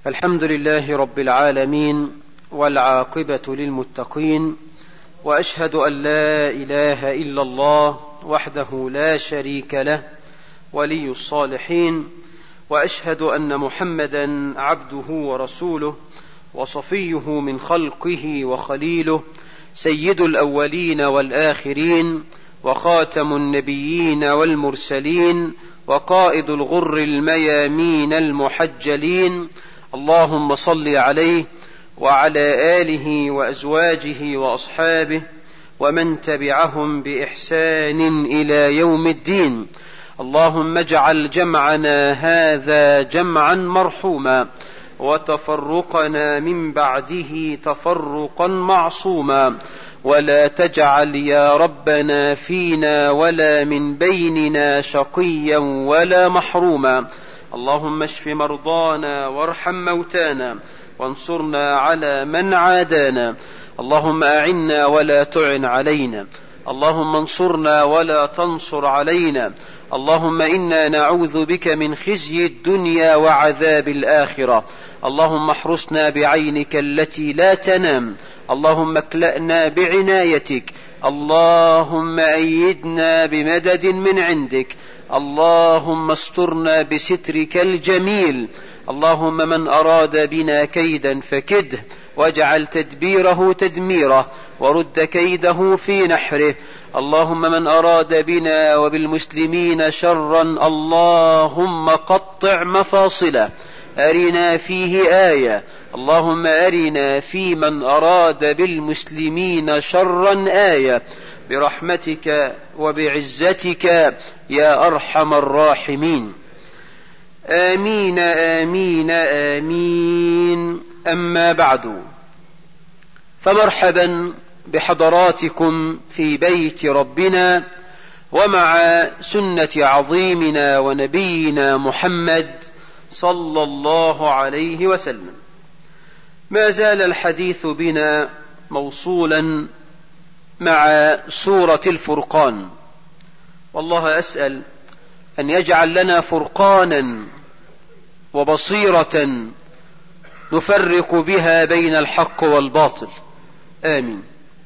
الحمد لله رب العالمين والعاقبة للمتقين وأشهد أن لا إله إلا الله وحده لا شريك له ولي الصالحين وأشهد أن محمدا عبده ورسوله وصفيه من خلقه وخليله سيد الأولين والآخرين وخاتم النبيين والمرسلين وقائد الغر الميامين المحجلين اللهم صل عليه وعلى اله وازواجه واصحابه ومن تبعهم باحسان الى يوم الدين اللهم اجعل جمعنا هذا جمعا مرحوما وتفرقنا من بعده تفرقا معصوما ولا تجعل يا ربنا فينا ولا من بيننا شقيا ولا محروما اللهم اشف مرضانا وارحم موتانا وانصرنا على من عادانا اللهم اعنا ولا تعن علينا اللهم انصرنا ولا تنصر علينا اللهم انا نعوذ بك من خزي الدنيا وعذاب الاخره اللهم احرسنا بعينك التي لا تنام اللهم اكلانا بعنايتك اللهم ايدنا بمدد من عندك اللهم استرنا بسترك الجميل اللهم من اراد بنا كيدا فكده واجعل تدبيره تدميره ورد كيده في نحره اللهم من اراد بنا وبالمسلمين شرا اللهم قطع مفاصله ارنا فيه ايه اللهم ارنا في من اراد بالمسلمين شرا ايه برحمتك وبعزتك يا ارحم الراحمين امين امين امين اما بعد فمرحبا بحضراتكم في بيت ربنا ومع سنه عظيمنا ونبينا محمد صلى الله عليه وسلم ما زال الحديث بنا موصولا مع سوره الفرقان والله اسال ان يجعل لنا فرقانا وبصيره نفرق بها بين الحق والباطل امين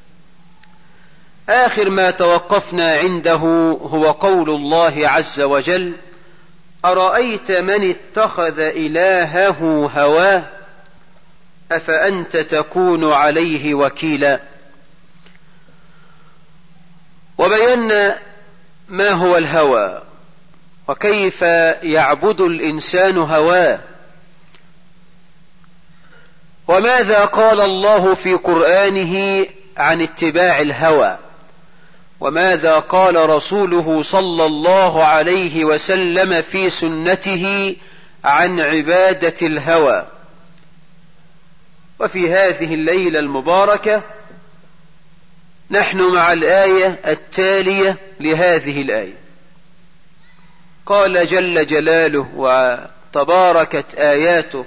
اخر ما توقفنا عنده هو قول الله عز وجل ارايت من اتخذ الهه هواه افانت تكون عليه وكيلا وبينا ما هو الهوى وكيف يعبد الانسان هواه وماذا قال الله في قرانه عن اتباع الهوى وماذا قال رسوله صلى الله عليه وسلم في سنته عن عباده الهوى وفي هذه الليله المباركه نحن مع الايه التاليه لهذه الايه قال جل جلاله وتباركت اياته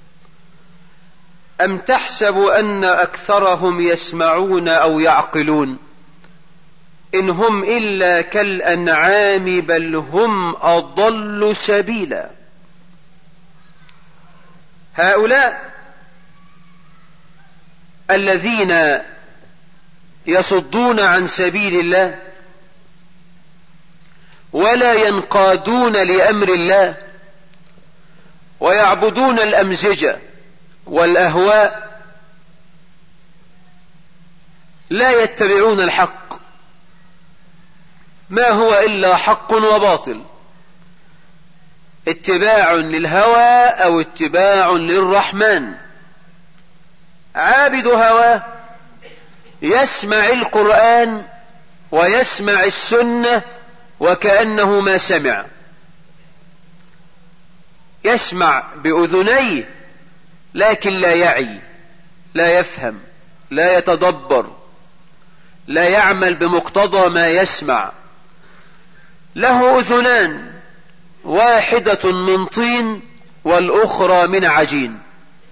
ام تحسب ان اكثرهم يسمعون او يعقلون ان هم الا كالانعام بل هم اضل سبيلا هؤلاء الذين يصدون عن سبيل الله ولا ينقادون لامر الله ويعبدون الامزجه والاهواء لا يتبعون الحق ما هو الا حق وباطل اتباع للهوى او اتباع للرحمن عابد هواه يسمع القران ويسمع السنه وكانه ما سمع يسمع باذنيه لكن لا يعي لا يفهم لا يتدبر لا يعمل بمقتضى ما يسمع له اذنان واحده من طين والاخرى من عجين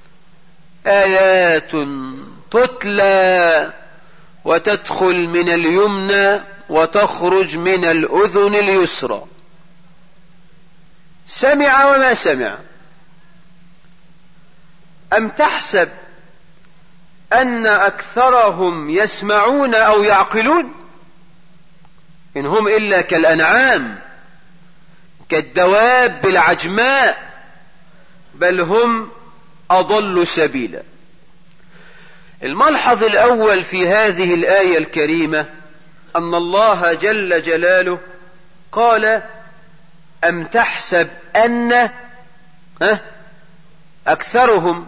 ايات تتلى وتدخل من اليمنى وتخرج من الاذن اليسرى سمع وما سمع أم تحسب أن أكثرهم يسمعون أو يعقلون إن هم إلا كالأنعام كالدواب العجماء بل هم أضل سبيلا الملحظ الأول في هذه الآية الكريمة أن الله جل جلاله قال أم تحسب أن ها أكثرهم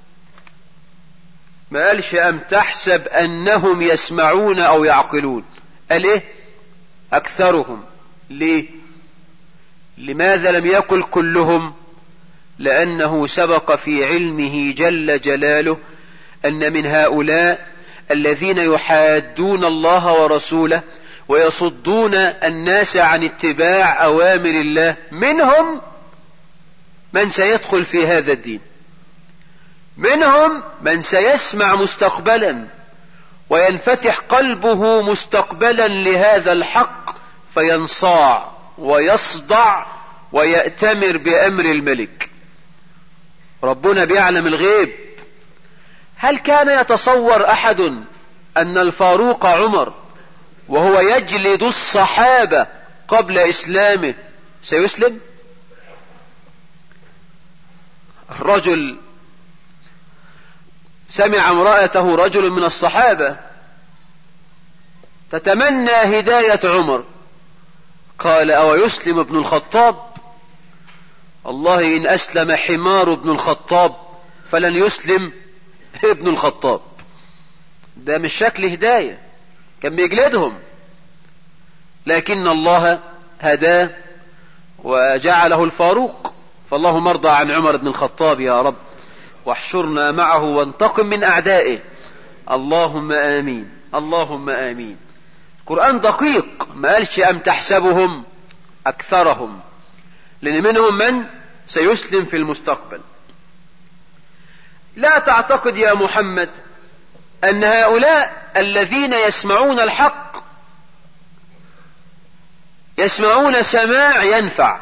ما قالش أم تحسب أنهم يسمعون أو يعقلون قال إيه أكثرهم ليه لماذا لم يقل كلهم لأنه سبق في علمه جل جلاله أن من هؤلاء الذين يحادون الله ورسوله ويصدون الناس عن اتباع أوامر الله منهم من سيدخل في هذا الدين منهم من سيسمع مستقبلا وينفتح قلبه مستقبلا لهذا الحق فينصاع ويصدع ويأتمر بأمر الملك ربنا بيعلم الغيب هل كان يتصور أحد أن الفاروق عمر وهو يجلد الصحابة قبل إسلامه سيسلم الرجل سمع امرأته رجل من الصحابة تتمنى هداية عمر قال أو يسلم ابن الخطاب الله إن أسلم حمار ابن الخطاب فلن يسلم ابن الخطاب ده مش شكل هداية كان بيجلدهم لكن الله هداه وجعله الفاروق فالله مرضى عن عمر بن الخطاب يا رب واحشرنا معه وانتقم من أعدائه اللهم آمين اللهم آمين القرآن دقيق ما قالش أم تحسبهم أكثرهم لأن منهم من سيسلم في المستقبل لا تعتقد يا محمد أن هؤلاء الذين يسمعون الحق يسمعون سماع ينفع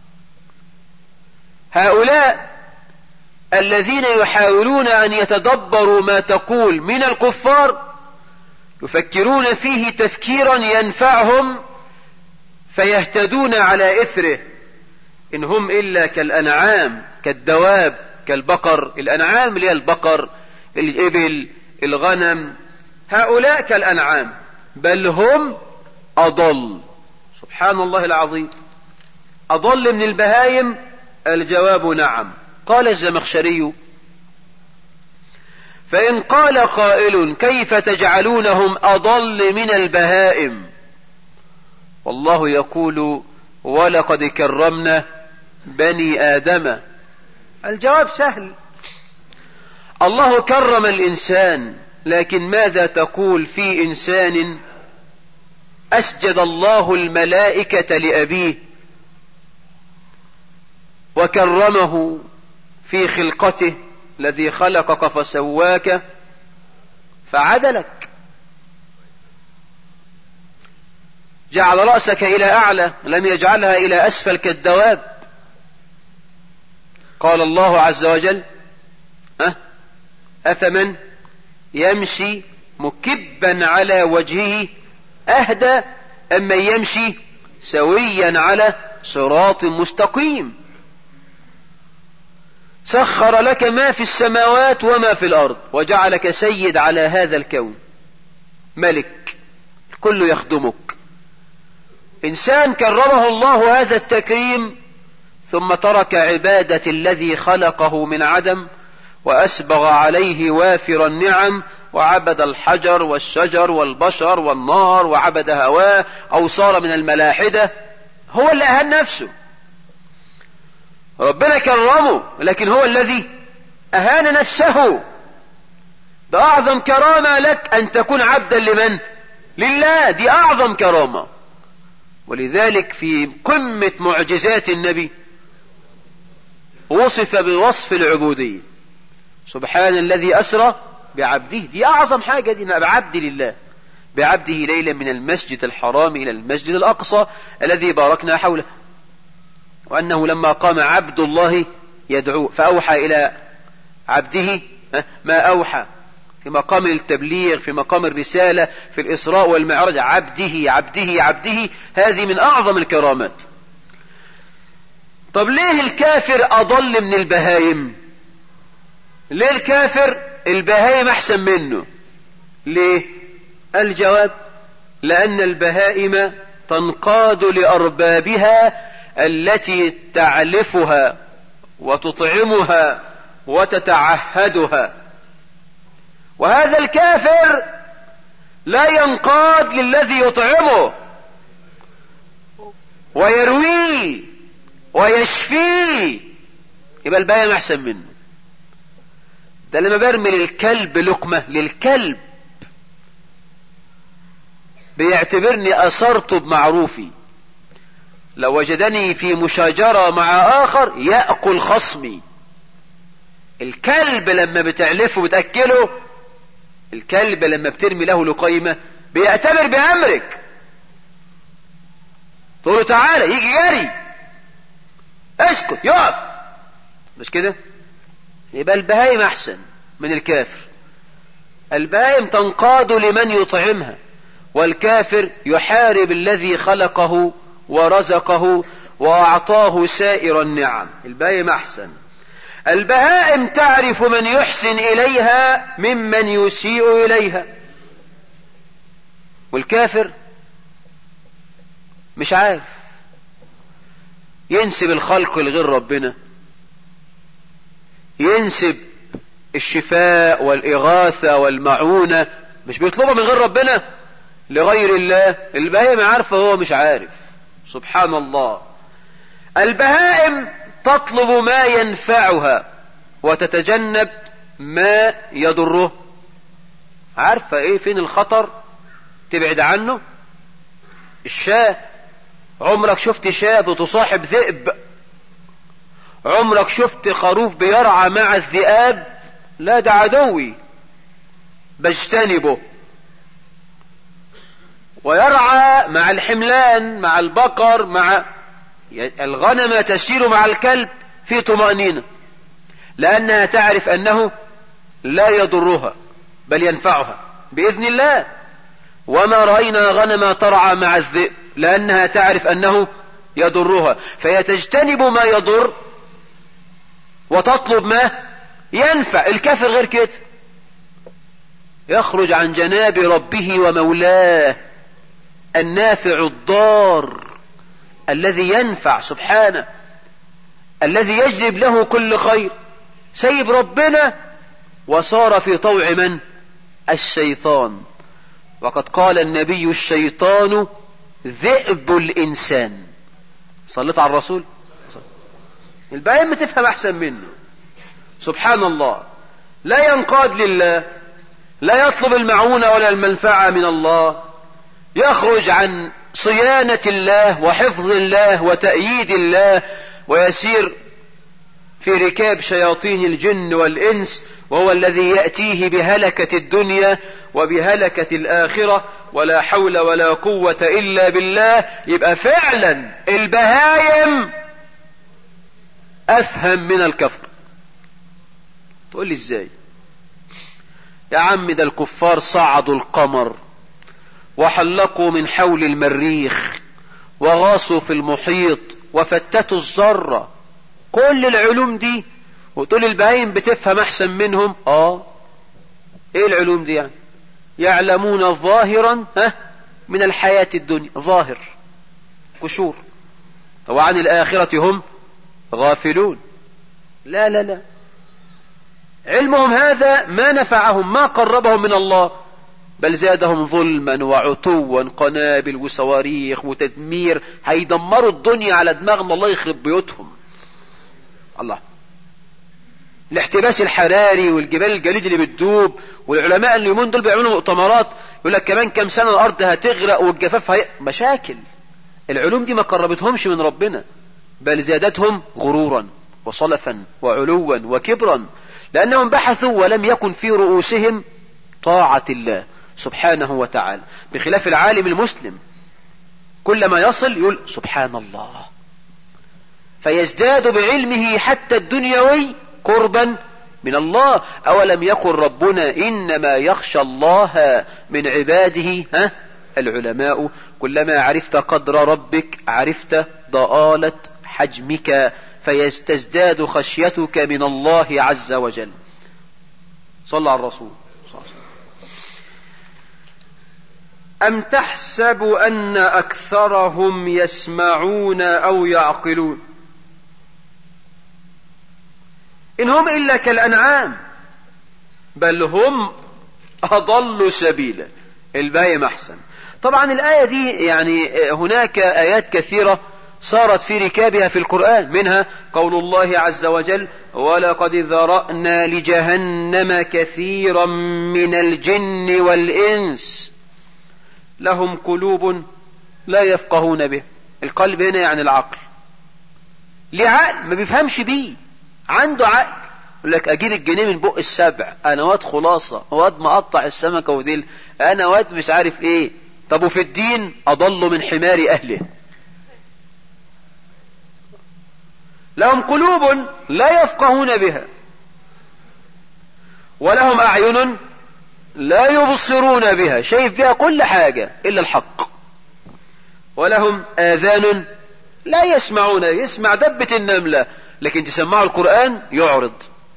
هؤلاء الذين يحاولون أن يتدبروا ما تقول من الكفار يفكرون فيه تفكيرا ينفعهم فيهتدون على إثره إن هم إلا كالأنعام كالدواب كالبقر الأنعام اللي هي البقر الإبل الغنم هؤلاء كالأنعام بل هم أضل سبحان الله العظيم أضل من البهايم الجواب نعم قال الزمخشري فإن قال قائل كيف تجعلونهم أضل من البهائم والله يقول ولقد كرمنا بني آدم الجواب سهل الله كرم الإنسان لكن ماذا تقول في إنسان أسجد الله الملائكة لأبيه وكرمه في خلقته الذي خلقك فسواك فعدلك جعل رأسك إلى أعلى لم يجعلها إلى أسفل كالدواب قال الله عز وجل أه أفمن يمشي مكبا على وجهه أهدى أما يمشي سويا على صراط مستقيم سخر لك ما في السماوات وما في الأرض وجعلك سيد على هذا الكون ملك الكل يخدمك إنسان كرمه الله هذا التكريم ثم ترك عبادة الذي خلقه من عدم وأسبغ عليه وافر النعم وعبد الحجر والشجر والبشر والنار وعبد هواه أو صار من الملاحدة هو اللي أهان نفسه ربنا كرمه لكن هو الذي أهان نفسه ده أعظم كرامة لك أن تكون عبدا لمن لله دي أعظم كرامة ولذلك في قمة معجزات النبي وصف بوصف العبودية سبحان الذي أسرى بعبده دي أعظم حاجة دي بعبد لله بعبده ليلا من المسجد الحرام إلى المسجد الأقصى الذي باركنا حوله وأنه لما قام عبد الله يدعو فأوحى إلى عبده ما أوحى في مقام التبليغ في مقام الرسالة في الإسراء والمعراج عبده عبده عبده هذه من أعظم الكرامات طب ليه الكافر أضل من البهايم ليه الكافر البهايم أحسن منه ليه الجواب لأن البهائم تنقاد لأربابها التي تعلفها وتطعمها وتتعهدها وهذا الكافر لا ينقاد للذي يطعمه ويرويه ويشفيه يبقى البايم احسن منه ده لما برمي للكلب لقمة للكلب بيعتبرني اثرت بمعروفي لو وجدني في مشاجرة مع اخر يأكل خصمي الكلب لما بتعلفه بتأكله الكلب لما بترمي له لقيمة بيعتبر بأمرك تقول له تعالى يجي جري اسكت يقف مش كده يبقى البهايم احسن من الكافر البهايم تنقاد لمن يطعمها والكافر يحارب الذي خلقه ورزقه واعطاه سائر النعم البهايم احسن البهائم تعرف من يحسن اليها ممن يسيء اليها والكافر مش عارف ينسب الخلق لغير ربنا ينسب الشفاء والإغاثة والمعونة مش بيطلبها من غير ربنا لغير الله البهائم عارفة هو مش عارف سبحان الله البهائم تطلب ما ينفعها وتتجنب ما يضره عارفة ايه فين الخطر تبعد عنه الشاة عمرك شفت شاة بتصاحب ذئب عمرك شفت خروف بيرعى مع الذئاب لا ده عدوي بجتنبه ويرعى مع الحملان مع البقر مع الغنم تسير مع الكلب في طمأنينة لأنها تعرف أنه لا يضرها بل ينفعها بإذن الله وما رأينا غنم ترعى مع الذئب لأنها تعرف أنه يضرها فهي تجتنب ما يضر وتطلب ما ينفع الكافر غير كده يخرج عن جناب ربه ومولاه النافع الضار الذي ينفع سبحانه الذي يجلب له كل خير سيب ربنا وصار في طوع من الشيطان وقد قال النبي الشيطان ذئب الانسان صليت على الرسول الباقي تفهم احسن منه سبحان الله لا ينقاد لله لا يطلب المعونة ولا المنفعة من الله يخرج عن صيانة الله وحفظ الله وتأييد الله ويسير في ركاب شياطين الجن والإنس وهو الذي يأتيه بهلكة الدنيا وبهلكة الآخرة ولا حول ولا قوة إلا بالله يبقى فعلا البهايم أفهم من الكفر تقول لي ازاي يا عم ده الكفار صعدوا القمر وحلقوا من حول المريخ وغاصوا في المحيط وفتتوا الذرة كل العلوم دي وتقول البهايم بتفهم احسن منهم اه ايه العلوم دي يعني يعلمون ظاهرا ها من الحياة الدنيا ظاهر قشور وعن الآخرة هم غافلون لا لا لا علمهم هذا ما نفعهم ما قربهم من الله بل زادهم ظلما وعتوا قنابل وصواريخ وتدمير هيدمروا الدنيا على دماغنا الله يخرب بيوتهم الله الاحتباس الحراري والجبال الجليد اللي بتدوب والعلماء اليومين دول بيعملوا مؤتمرات يقول لك كمان كام سنه الارض هتغرق والجفاف هي مشاكل العلوم دي ما قربتهمش من ربنا بل زادتهم غرورا وصلفا وعلوا وكبرا لانهم بحثوا ولم يكن في رؤوسهم طاعه الله سبحانه وتعالى بخلاف العالم المسلم كلما يصل يقول سبحان الله فيزداد بعلمه حتى الدنيوي قربا من الله أولم يقل ربنا إنما يخشى الله من عباده ها العلماء كلما عرفت قدر ربك عرفت ضآلة حجمك فيستزداد خشيتك من الله عز وجل صلى على الرسول صلى الله عليه وسلم أم تحسب أن أكثرهم يسمعون أو يعقلون إن هم إلا كالأنعام بل هم أضل سبيلا الباقي أحسن طبعا الآية دي يعني هناك آيات كثيرة صارت في ركابها في القرآن منها قول الله عز وجل ولقد ذرأنا لجهنم كثيرا من الجن والإنس لهم قلوب لا يفقهون به القلب هنا يعني العقل ليه عقل ما بيفهمش بيه عنده عقل يقول لك اجيب الجنيه من بق السبع انا واد خلاصة واد مقطع السمكة وديل انا واد مش عارف ايه طب وفي الدين اضل من حمار اهله لهم قلوب لا يفقهون بها ولهم اعين لا يبصرون بها شايف بها كل حاجة الا الحق ولهم اذان لا يسمعون يسمع دبة النملة لكن تسمعه القرآن يعرض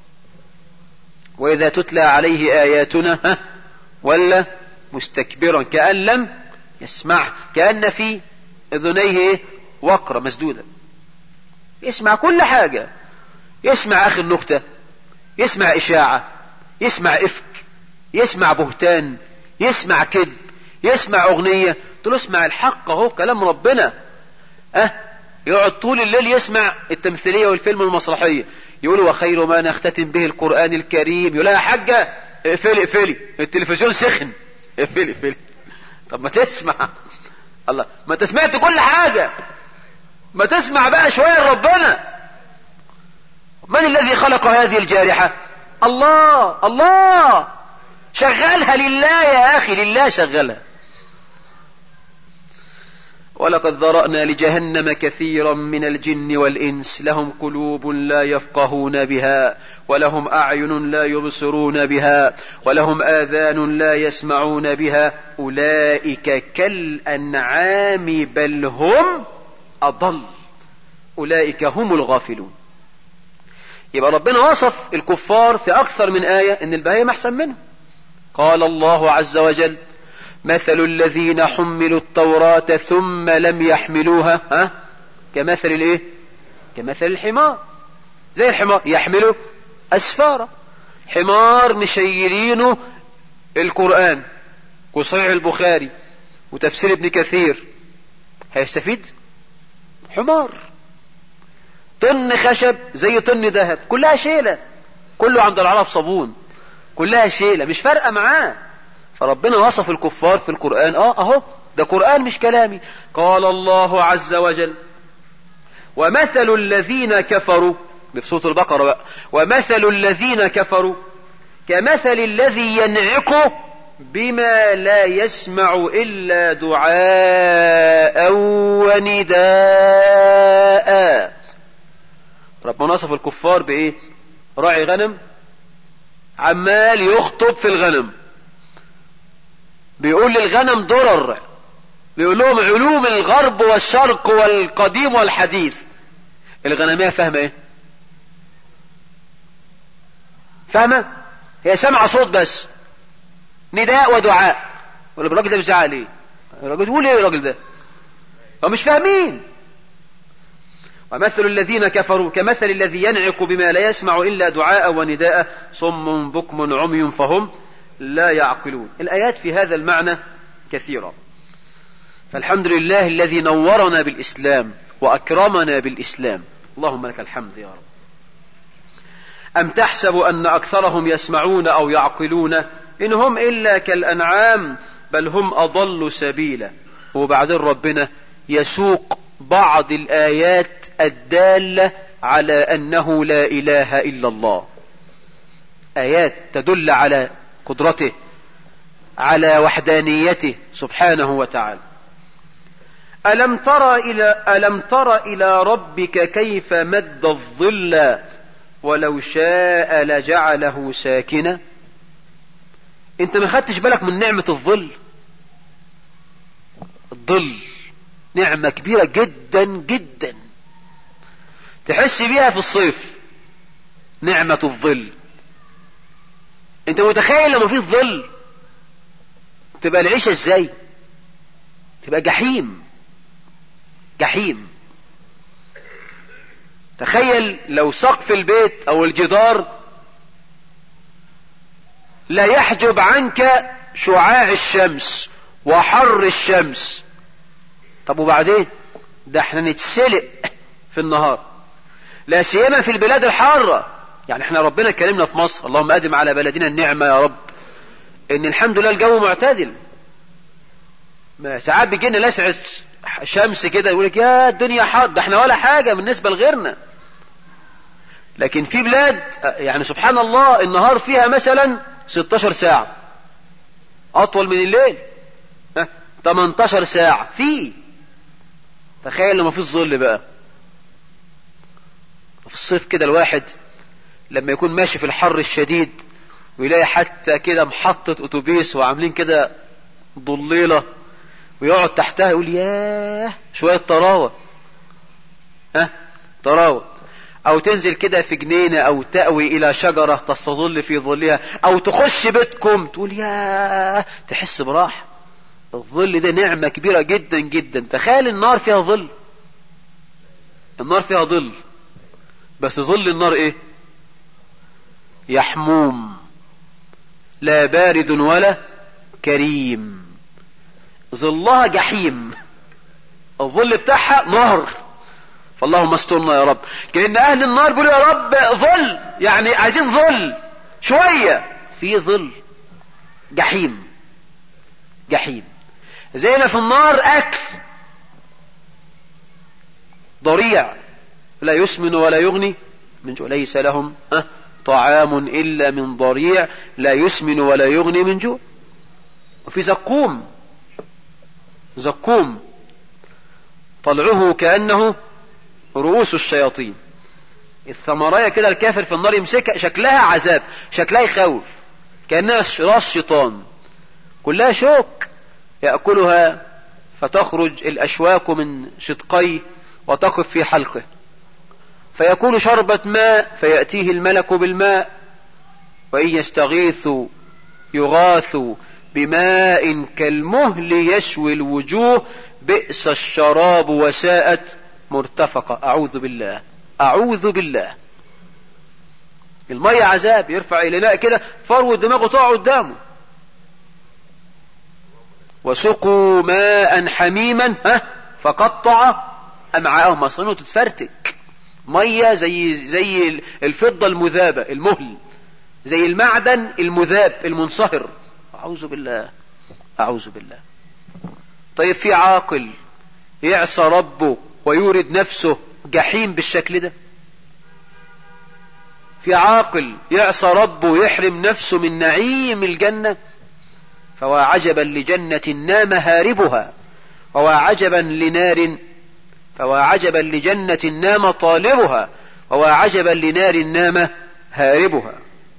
واذا تتلى عليه اياتنا ها ولا مستكبرا كأن لم يسمع كأن في اذنيه وقرة مسدودة يسمع كل حاجة يسمع اخي النكتة يسمع اشاعة يسمع افك يسمع بهتان يسمع كذب يسمع اغنية تقول اسمع الحق اهو كلام ربنا اه يقعد طول الليل يسمع التمثيلية والفيلم المسرحية يقول وخير ما نختتم به القرآن الكريم يقول يا حاجة اقفلي اقفلي التلفزيون سخن اقفلي اقفلي طب ما تسمع الله ما انت سمعت كل حاجة ما تسمع بقى شوية ربنا من الذي خلق هذه الجارحة الله الله شغلها لله يا اخي لله شغلها ولقد ذرأنا لجهنم كثيرا من الجن والإنس لهم قلوب لا يفقهون بها ولهم أعين لا يبصرون بها ولهم آذان لا يسمعون بها أولئك كالأنعام بل هم أضل أولئك هم الغافلون يبقى ربنا وصف الكفار في أكثر من آية إن البهيمة أحسن منهم قال الله عز وجل مثل الذين حملوا التوراة ثم لم يحملوها ها كمثل الايه كمثل الحمار زي الحمار يحمله اسفارا حمار مشيلينه القرآن وصحيح البخاري وتفسير ابن كثير هيستفيد حمار طن خشب زي طن ذهب كلها شيلة كله عند العرب صابون كلها شيلة مش فارقة معاه فربنا وصف الكفار في القرآن اه اهو ده قرآن مش كلامي قال الله عز وجل ومثل الذين كفروا في سورة البقرة بقى ومثل الذين كفروا كمثل الذي ينعق بما لا يسمع إلا دعاء ونداء ربنا وصف الكفار بإيه راعي غنم عمال يخطب في الغنم بيقول للغنم درر بيقول لهم علوم الغرب والشرق والقديم والحديث الغنمية فاهمة ايه فاهمة هي سمع صوت بس نداء ودعاء ولا الراجل ده بيزعق ليه الراجل بيقول ايه الراجل ده هو مش فاهمين ومثل الذين كفروا كمثل الذي ينعق بما لا يسمع إلا دعاء ونداء صم بكم عمي فهم لا يعقلون الآيات في هذا المعنى كثيرة فالحمد لله الذي نورنا بالإسلام وأكرمنا بالإسلام اللهم لك الحمد يا رب أم تحسب أن أكثرهم يسمعون أو يعقلون إن هم إلا كالأنعام بل هم أضل سبيلا وبعدين ربنا يسوق بعض الآيات الدالة على أنه لا إله إلا الله آيات تدل على قدرته على وحدانيته سبحانه وتعالى ألم تر إلى ألم تر إلى ربك كيف مد الظل ولو شاء لجعله ساكنا انت ما خدتش بالك من نعمة الظل الظل نعمة كبيرة جدا جدا تحس بيها في الصيف نعمة الظل انت متخيل لما في ظل تبقى العيشة ازاي تبقى جحيم جحيم تخيل لو سقف البيت او الجدار لا يحجب عنك شعاع الشمس وحر الشمس طب وبعدين ده احنا نتسلق في النهار لا سيما في البلاد الحارة يعني احنا ربنا كلمنا في مصر اللهم ادم على بلدنا النعمة يا رب ان الحمد لله الجو معتدل ما ساعات بيجي لنا لسعة شمس كده يقول لك يا الدنيا حر ده احنا ولا حاجة بالنسبة لغيرنا لكن في بلاد يعني سبحان الله النهار فيها مثلا 16 ساعة اطول من الليل 18 ساعة في تخيل لما في الظل بقى في الصيف كده الواحد لما يكون ماشي في الحر الشديد ويلاقي حتى كده محطة اتوبيس وعاملين كده ضليلة ويقعد تحتها يقول ياه شوية طراوة ها طراوة او تنزل كده في جنينة او تأوي الى شجرة تستظل في ظلها او تخش بيتكم تقول ياه تحس براحة الظل ده نعمة كبيرة جدا جدا تخيل النار فيها ظل النار فيها ظل بس ظل النار ايه يحموم لا بارد ولا كريم ظلها جحيم الظل بتاعها نار فاللهم استرنا يا رب كأن اهل النار بيقولوا يا رب ظل يعني عايزين ظل شوية في ظل جحيم جحيم زي ما في النار اكل ضريع لا يسمن ولا يغني من جوع ليس لهم أه طعام إلا من ضريع لا يسمن ولا يغني من جوع وفي زقوم زقوم طلعه كأنه رؤوس الشياطين الثمراية كده الكافر في النار يمسكها شكلها عذاب شكلها يخوف كأنها راس شيطان كلها شوك يأكلها فتخرج الأشواك من شدقيه وتقف في حلقه فيكون شربة ماء فيأتيه الملك بالماء وإن يستغيثوا يغاثوا بماء كالمهل يشوي الوجوه بئس الشراب وساءت مرتفقة أعوذ بالله أعوذ بالله المية عذاب يرفع الإناء كده فروة دماغه تقع قدامه وسقوا ماء حميما ها فقطع أمعاءهم مصرين تتفرتك مية زي زي الفضة المذابة المهل زي المعدن المذاب المنصهر أعوذ بالله أعوذ بالله طيب في عاقل يعصى ربه ويورد نفسه جحيم بالشكل ده في عاقل يعصى ربه يحرم نفسه من نعيم الجنة فوا عجبا لجنة نام هاربها ووا عجبا لنار فوا عجبا لجنة نام طالبها ووا عجبا لنار نام هاربها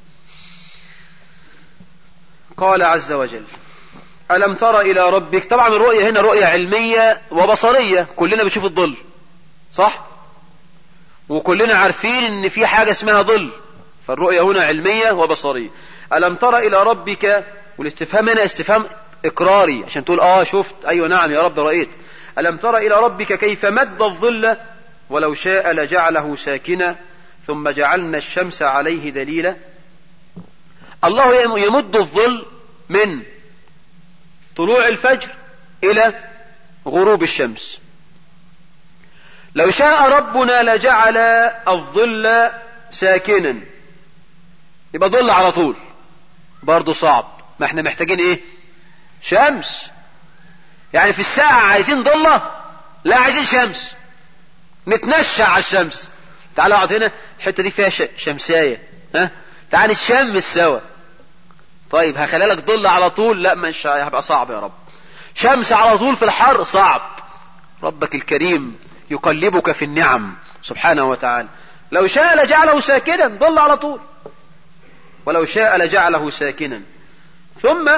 قال عز وجل ألم تر إلى ربك طبعا الرؤية هنا رؤية علمية وبصرية كلنا بنشوف الظل صح وكلنا عارفين ان في حاجة اسمها ظل فالرؤية هنا علمية وبصرية ألم تر إلى ربك والاستفهام هنا استفهام إقراري عشان تقول آه شفت أيوة نعم يا رب رأيت ألم تر إلى ربك كيف مد الظل ولو شاء لجعله ساكنا ثم جعلنا الشمس عليه دليلا الله يمد الظل من طلوع الفجر إلى غروب الشمس لو شاء ربنا لجعل الظل ساكنا يبقى ظل على طول برضه صعب ما احنا محتاجين ايه شمس يعني في الساعة عايزين ضلة لا عايزين شمس نتنشى على الشمس تعال اقعد هنا الحتة دي فيها شمساية ها تعال نشمس سوا طيب هخلي لك ضل على طول لا مش هيبقى صعب يا رب شمس على طول في الحر صعب ربك الكريم يقلبك في النعم سبحانه وتعالى لو شاء لجعله ساكنا ظل على طول ولو شاء لجعله ساكنا ثم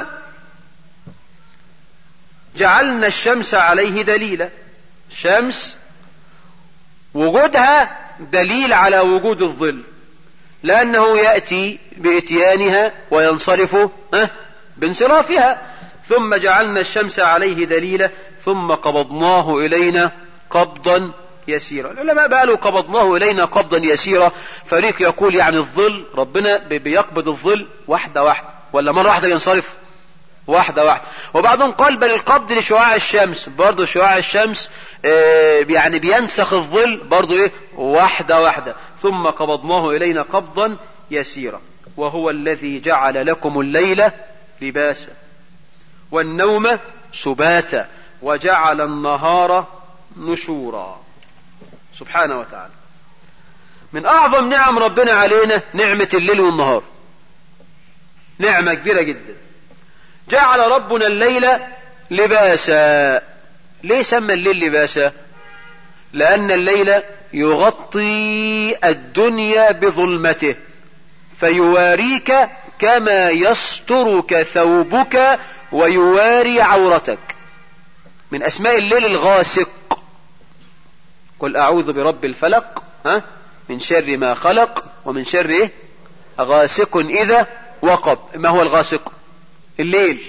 جعلنا الشمس عليه دليلا شمس وجودها دليل على وجود الظل لأنه يأتي بإتيانها وينصرف بانصرافها ثم جعلنا الشمس عليه دليلا ثم قبضناه إلينا قبضا يسيرا العلماء قالوا قبضناه إلينا قبضا يسيرا فريق يقول يعني الظل ربنا بيقبض الظل واحدة واحدة ولا مرة واحدة ينصرف واحدة واحدة وبعضهم قال بل القبض لشعاع الشمس برضه شعاع الشمس اه يعني بينسخ الظل برضه ايه واحدة واحدة ثم قبضناه إلينا قبضا يسيرا وهو الذي جعل لكم الليل لباسا والنوم سباتا وجعل النهار نشورا سبحانه وتعالى من أعظم نعم ربنا علينا نعمة الليل والنهار نعمة كبيرة جدا جعل ربنا الليل لباسا ليه سمى الليل لباسا لأن الليل يغطي الدنيا بظلمته فيواريك كما يسترك ثوبك ويواري عورتك من أسماء الليل الغاسق قل أعوذ برب الفلق ها من شر ما خلق ومن شر إيه غاسق إذا وقب ما هو الغاسق الليل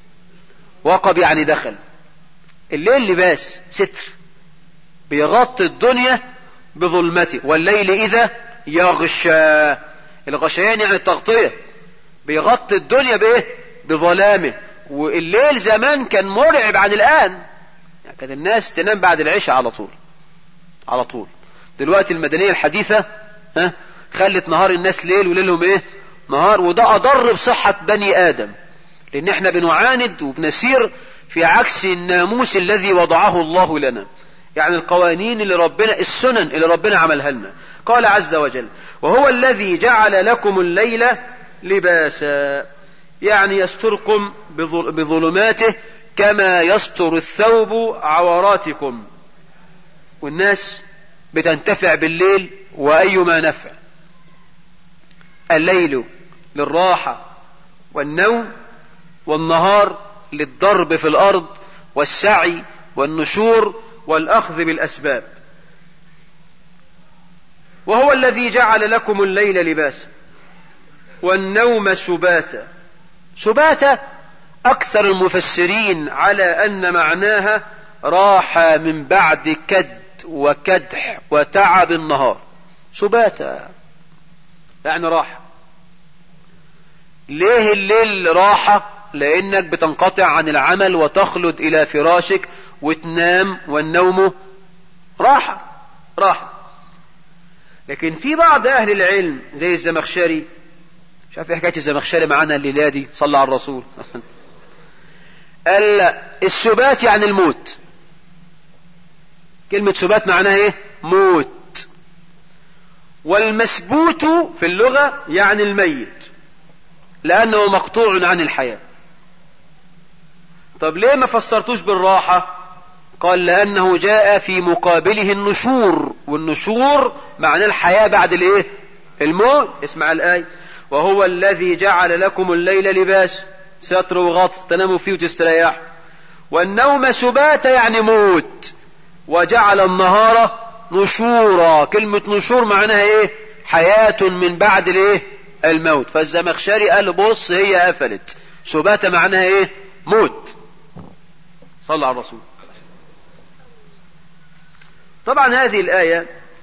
وقب يعني دخل الليل لباس ستر بيغطي الدنيا بظلمته والليل إذا يغشى الغشيان يعني التغطية بيغطي الدنيا بإيه بظلامه والليل زمان كان مرعب عن الآن يعني كانت الناس تنام بعد العشاء على طول على طول دلوقتي المدنية الحديثة ها خلت نهار الناس ليل وليلهم ايه نهار وده اضر بصحة بني ادم لان احنا بنعاند وبنسير في عكس الناموس الذي وضعه الله لنا يعني القوانين اللي ربنا السنن اللي ربنا عملها لنا قال عز وجل وهو الذي جعل لكم الليل لباسا يعني يستركم بظلماته كما يستر الثوب عوراتكم والناس بتنتفع بالليل وأيما نفع الليل للراحة والنوم والنهار للضرب في الأرض والسعي والنشور والأخذ بالأسباب وهو الذي جعل لكم الليل لباسا والنوم سباتا سباتا أكثر المفسرين على أن معناها راحة من بعد كد وكدح وتعب النهار سباتا يعني راحة ليه الليل راحة لانك بتنقطع عن العمل وتخلد الى فراشك وتنام والنوم راحة راحة لكن في بعض اهل العلم زي الزمخشري مش عارف ايه حكايه الزمخشري معانا الليله دي صلى على الرسول قال السبات يعني الموت كلمة سبات معناها ايه موت والمسبوت في اللغة يعني الميت لأنه مقطوع عن الحياة طب ليه ما فسرتوش بالراحة قال لأنه جاء في مقابله النشور والنشور معناه الحياة بعد الايه الموت اسمع الآية وهو الذي جعل لكم الليل لباس ستر وغطر تناموا فيه وتستريح والنوم سبات يعني موت وجعل النهار نشورا كلمة نشور معناها ايه حياة من بعد الايه الموت فالزمخشري قال بص هي قفلت سبات معناها ايه موت صلى على الرسول طبعا هذه الآية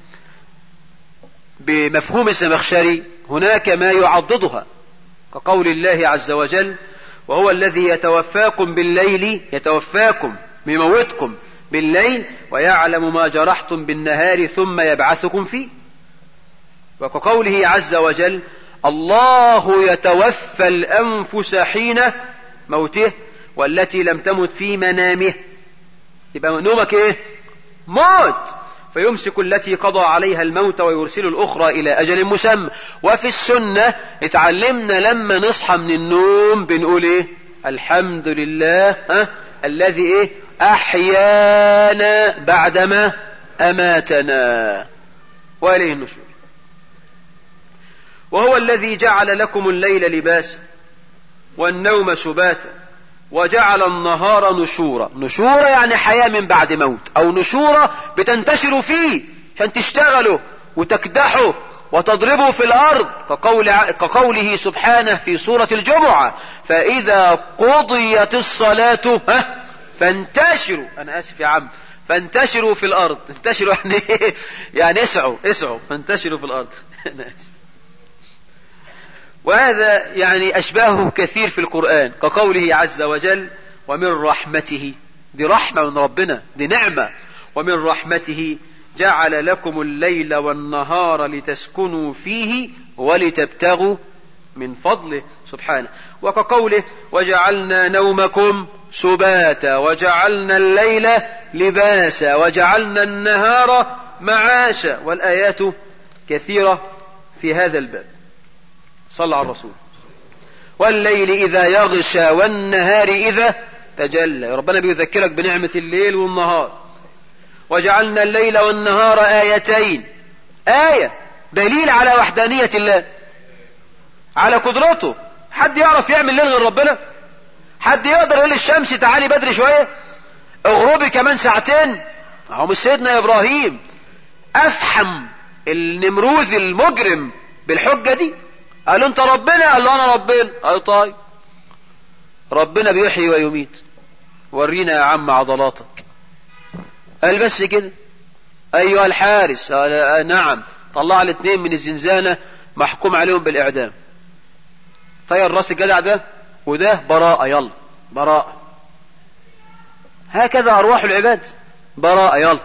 بمفهوم الزمخشري هناك ما يعضدها كقول الله عز وجل وهو الذي يتوفاكم بالليل يتوفاكم بموتكم بالليل ويعلم ما جرحتم بالنهار ثم يبعثكم فيه وكقوله عز وجل الله يتوفى الأنفس حين موته والتي لم تمت في منامه يبقى نومك ايه موت فيمسك التي قضى عليها الموت ويرسل الأخرى إلى أجل مسمى وفي السنة اتعلمنا لما نصحى من النوم بنقول ايه الحمد لله ها الذي ايه أحيانا بعدما أماتنا وإليه النشور وهو الذي جعل لكم الليل لباسا والنوم سباتا وجعل النهار نشورا نشورا يعني حياة من بعد موت او نشورا بتنتشروا فيه عشان تشتغلوا وتكدحوا وتضربوا في الارض كقول كقوله سبحانه في سورة الجمعة فاذا قضيت الصلاة ها فانتشروا انا اسف يا عم فانتشروا في الارض انتشروا يعني يعني اسعوا اسعوا فانتشروا في الارض انا اسف وهذا يعني أشباهه كثير في القرآن كقوله عز وجل ومن رحمته دي رحمة من ربنا دي نعمة ومن رحمته جعل لكم الليل والنهار لتسكنوا فيه ولتبتغوا من فضله سبحانه وكقوله وجعلنا نومكم سباتا وجعلنا الليل لباسا وجعلنا النهار معاشا والآيات كثيرة في هذا الباب صلى على الرسول والليل إذا يغشى والنهار إذا تجلى ربنا بيذكرك بنعمة الليل والنهار وجعلنا الليل والنهار آيتين آية دليل على وحدانية الله على قدرته حد يعرف يعمل ليل غير ربنا حد يقدر يقول للشمس تعالي بدري شوية اغربي كمان ساعتين هو مش سيدنا ابراهيم افحم النمروذ المجرم بالحجة دي قال انت ربنا قال له انا ربنا قال طيب ربنا بيحيي ويميت ورينا يا عم عضلاتك قال بس كده ايها الحارس قال آه نعم طلع الاثنين من الزنزانة محكوم عليهم بالاعدام طير راس الجدع ده وده براءة يلا براءة هكذا ارواح العباد براءة يلا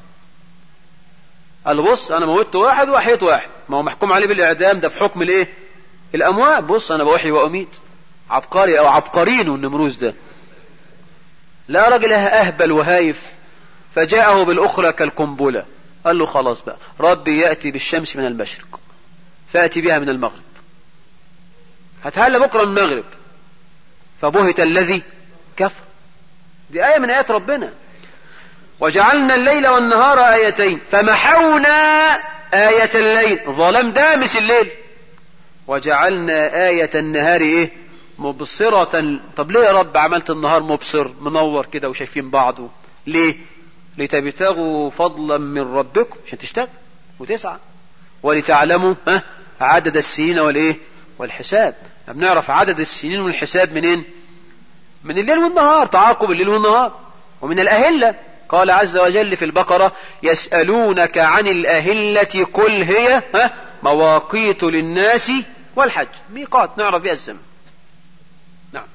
قال بص انا موتت واحد واحيت واحد ما هو محكوم عليه بالاعدام ده في حكم الايه الاموات بص انا بوحي واميت عبقري او عبقرين النمروز ده لا راجل اهبل وهايف فجاءه بالاخرى كالقنبله قال له خلاص بقى ربي ياتي بالشمس من المشرق فاتي بها من المغرب هتهلا بكره من المغرب فبهت الذي كفر دي ايه من ايات ربنا وجعلنا الليل والنهار ايتين فمحونا ايه الليل ظلام دامس الليل وجعلنا آية النهار ايه مبصرة طب ليه يا رب عملت النهار مبصر منور كده وشايفين بعضه ليه لتبتغوا فضلا من ربكم عشان تشتغل وتسعى ولتعلموا ها عدد السنين والايه والحساب بنعرف عدد السنين والحساب منين من الليل والنهار تعاقب الليل والنهار ومن الأهلة قال عز وجل في البقرة يسألونك عن الأهلة قل هي ها مواقيت للناس والحج ميقات نعرف بها الزمن نعم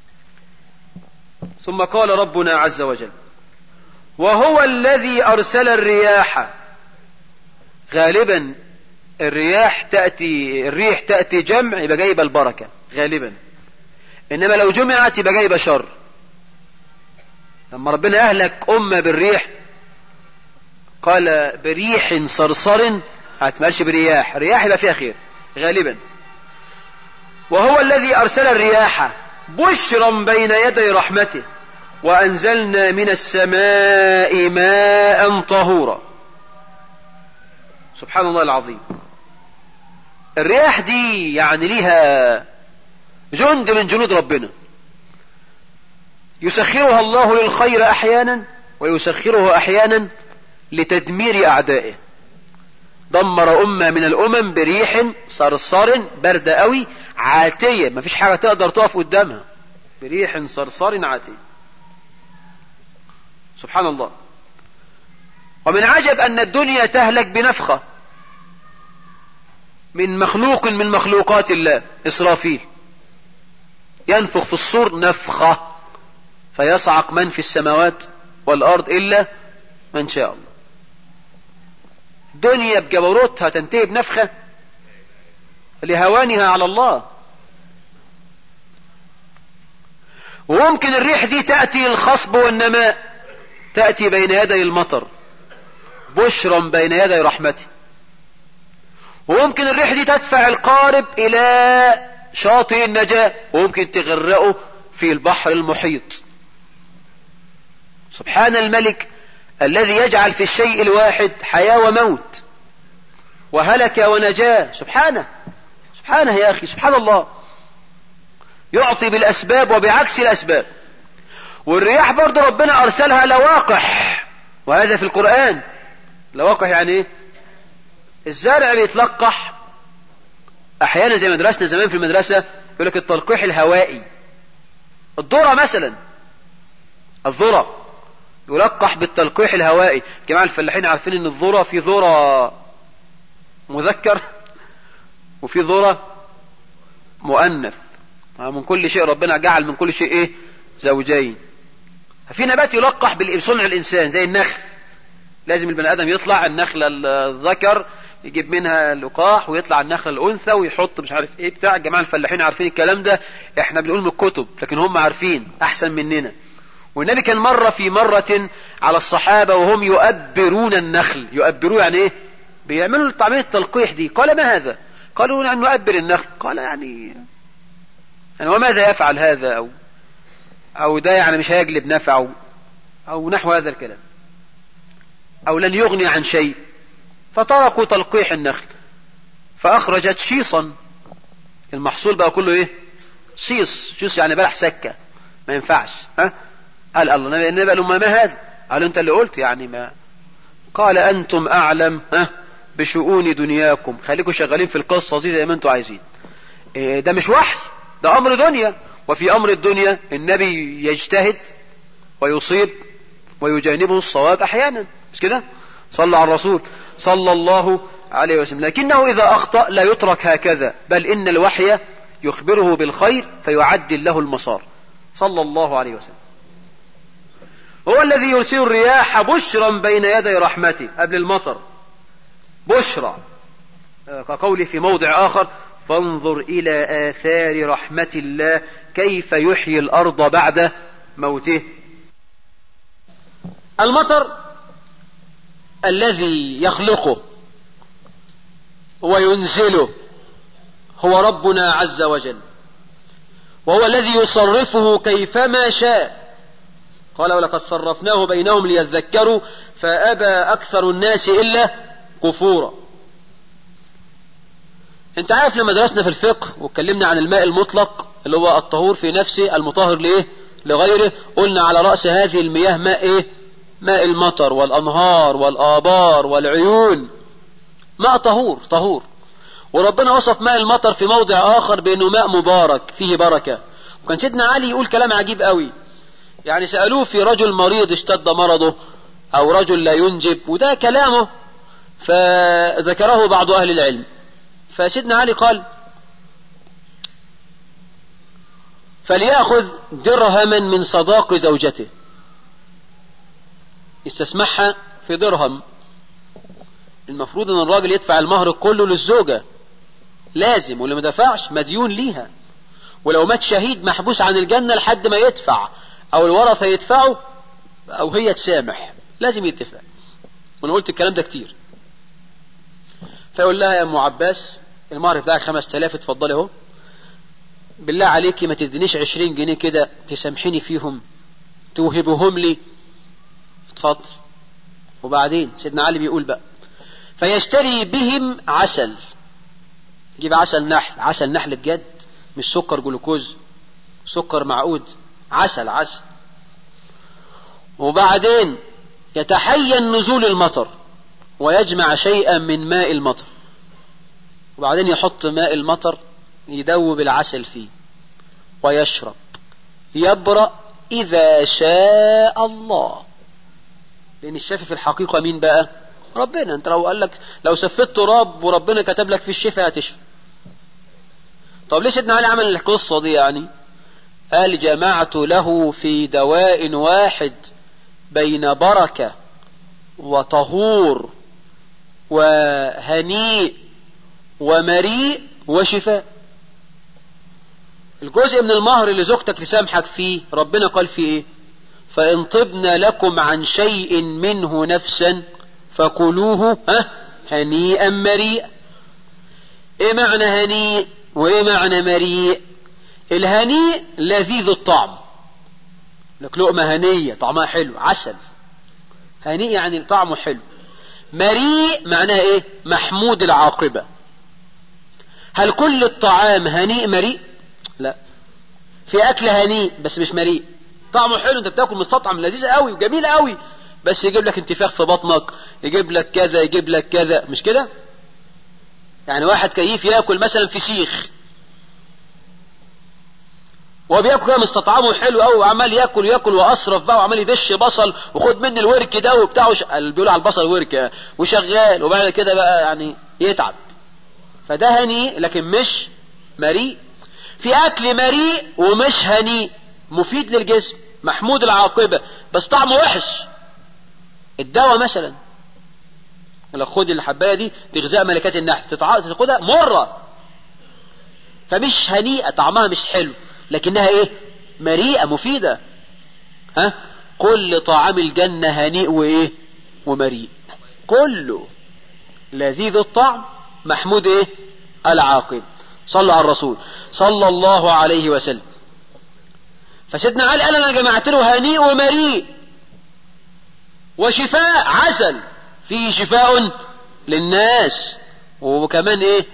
ثم قال ربنا عز وجل وهو الذي أرسل الرياح غالبا الرياح تأتي الريح تأتي جمع يبقى جايبة البركة غالبا إنما لو جمعت يبقى جايبة شر لما ربنا أهلك أمة بالريح قال بريح صرصر هتمالش برياح رياح يبقى فيها خير غالبا وهو الذي أرسل الرياح بشرا بين يدي رحمته وأنزلنا من السماء ماء طهورا سبحان الله العظيم الرياح دي يعني ليها جند من جنود ربنا يسخرها الله للخير أحيانا ويسخره أحيانا لتدمير أعدائه دمر أمة من الأمم بريح صرصار باردة قوي عاتية ما فيش حاجة تقدر تقف قدامها بريح صرصار عاتية سبحان الله ومن عجب أن الدنيا تهلك بنفخة من مخلوق من مخلوقات الله إسرافيل ينفخ في الصور نفخة فيصعق من في السماوات والأرض إلا من شاء الله دنيا بجبروتها تنتهي بنفخة لهوانها على الله وممكن الريح دي تأتي الخصب والنماء تأتي بين يدي المطر بشرا بين يدي رحمته وممكن الريح دي تدفع القارب الى شاطئ النجاة وممكن تغرقه في البحر المحيط سبحان الملك الذي يجعل في الشيء الواحد حياة وموت وهلك ونجاة سبحانه سبحانه يا أخي سبحان الله يعطي بالأسباب وبعكس الأسباب والرياح برضو ربنا أرسلها لواقح وهذا في القرآن لواقح يعني ايه الزرع بيتلقح احيانا زي مدرسنا زمان في المدرسة يقول لك التلقيح الهوائي الذرة مثلا الذرة يلقح بالتلقيح الهوائي جماعة الفلاحين عارفين ان الذرة في ذرة مذكر وفي ذرة مؤنث من كل شيء ربنا جعل من كل شيء ايه زوجين في نبات يلقح بصنع الانسان زي النخل لازم البني ادم يطلع النخلة الذكر يجيب منها اللقاح ويطلع النخلة الانثى ويحط مش عارف ايه بتاع الجماعة الفلاحين عارفين الكلام ده احنا بنقول من الكتب لكن هم عارفين احسن مننا والنبي كان مرة في مرة على الصحابة وهم يؤبرون النخل يؤبرون يعني ايه بيعملوا عملية التلقيح دي قال ما هذا قالوا نحن نؤبر النخل قال يعني يعني وماذا يفعل هذا او او ده يعني مش هيجلب نفعه او نحو هذا الكلام او لن يغني عن شيء فتركوا تلقيح النخل فاخرجت شيصا المحصول بقى كله ايه شيص شيص يعني بلح سكة ما ينفعش ها قال الله النبي قال ما هذا قال انت اللي قلت يعني ما قال انتم اعلم ها بشؤون دنياكم خليكم شغالين في القصة دي زي ما انتم عايزين إيه ده مش وحي ده امر دنيا وفي امر الدنيا النبي يجتهد ويصيب ويجانبه الصواب احيانا مش كده صلى على الرسول صلى الله عليه وسلم لكنه اذا اخطأ لا يترك هكذا بل ان الوحي يخبره بالخير فيعدل له المسار صلى الله عليه وسلم هو الذي يرسل الرياح بشرا بين يدي رحمته قبل المطر بشرى كقوله في موضع آخر فانظر إلى آثار رحمة الله كيف يحيي الأرض بعد موته المطر الذي يخلقه وينزله هو ربنا عز وجل وهو الذي يصرفه كيفما شاء قال ولقد صرفناه بينهم ليذكروا فأبى أكثر الناس إلا كفورا انت عارف لما درسنا في الفقه واتكلمنا عن الماء المطلق اللي هو الطهور في نفسه المطهر لايه لغيره قلنا على رأس هذه المياه ماء ايه ماء المطر والانهار والابار والعيون ماء طهور طهور وربنا وصف ماء المطر في موضع اخر بانه ماء مبارك فيه بركة وكان سيدنا علي يقول كلام عجيب قوي يعني سألوه في رجل مريض اشتد مرضه او رجل لا ينجب وده كلامه فذكره بعض اهل العلم فسيدنا علي قال فليأخذ درهما من صداق زوجته استسمحها في درهم المفروض ان الراجل يدفع المهر كله للزوجة لازم واللي ما دفعش مديون ليها ولو مات شهيد محبوس عن الجنة لحد ما يدفع او الورثة يدفعوا او هي تسامح لازم يدفع وانا قلت الكلام ده كتير فيقول لها يا ام عباس المهر بتاعك خمس تلاف اتفضلي اهو بالله عليكي ما تدينيش عشرين جنيه كده تسامحيني فيهم توهبهم لي اتفضل وبعدين سيدنا علي بيقول بقى فيشتري بهم عسل يجيب عسل نحل عسل نحل بجد مش سكر جلوكوز سكر معقود عسل عسل وبعدين يتحين نزول المطر ويجمع شيئا من ماء المطر وبعدين يحط ماء المطر يدوب العسل فيه ويشرب يبرأ إذا شاء الله لأن الشافي في الحقيقة مين بقى ربنا انت لو قال لك لو سفت تراب وربنا كتب لك في الشفاء هتشفى طب ليش سيدنا علي عمل القصة دي يعني قال جمعت له في دواء واحد بين بركة وطهور وهنيء ومريء وشفاء الجزء من المهر اللي زوجتك تسامحك فيه ربنا قال فيه ايه فإن طبن لكم عن شيء منه نفسا فكلوه ها هنيئا مريئا ايه معنى هنيء وايه معنى مريء الهنيء لذيذ الطعم لك لقمة هنية طعمها حلو عسل هنيء يعني طعمه حلو مريء معناه ايه محمود العاقبة هل كل الطعام هنيء مريء لا في اكل هنيء بس مش مريء طعمه حلو انت بتاكل مستطعم لذيذ قوي وجميل قوي بس يجيب لك انتفاخ في بطنك يجيب لك كذا يجيب لك كذا مش كده يعني واحد كيف ياكل مثلا فسيخ وبياكل كده مستطعمه حلو قوي وعمال ياكل ياكل واصرف بقى وعمال يدش بصل وخد مني الورك ده وبتاع وش... بيقولوا على البصل ورك وشغال وبعد كده بقى يعني يتعب فده هنيء لكن مش مريء في اكل مريء ومش هنيء مفيد للجسم محمود العاقبة بس طعمه وحش الدواء مثلا لو خد الحباية دي دي غذاء ملكات النحل تاخدها مرة فمش هنيئة طعمها مش حلو لكنها ايه مريئة مفيدة ها كل طعام الجنة هنيء وايه ومريء كله لذيذ الطعم محمود ايه العاقب صلى على الرسول صلى الله عليه وسلم فسيدنا علي قال انا جمعت له هنيء ومريء وشفاء عسل فيه شفاء للناس وكمان ايه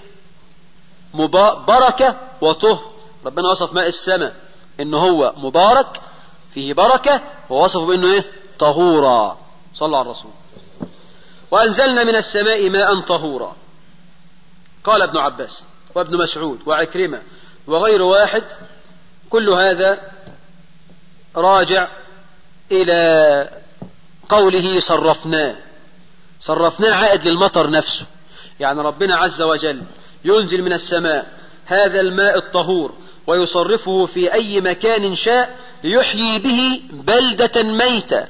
بركة وطهر ربنا وصف ماء السماء ان هو مبارك فيه بركة ووصفه بانه ايه طهورا صلى على الرسول وانزلنا من السماء ماء طهورا قال ابن عباس وابن مسعود وعكرمة وغير واحد كل هذا راجع الى قوله صرفناه صرفناه عائد للمطر نفسه يعني ربنا عز وجل ينزل من السماء هذا الماء الطهور ويصرفه في أي مكان شاء ليحيي به بلدة ميتة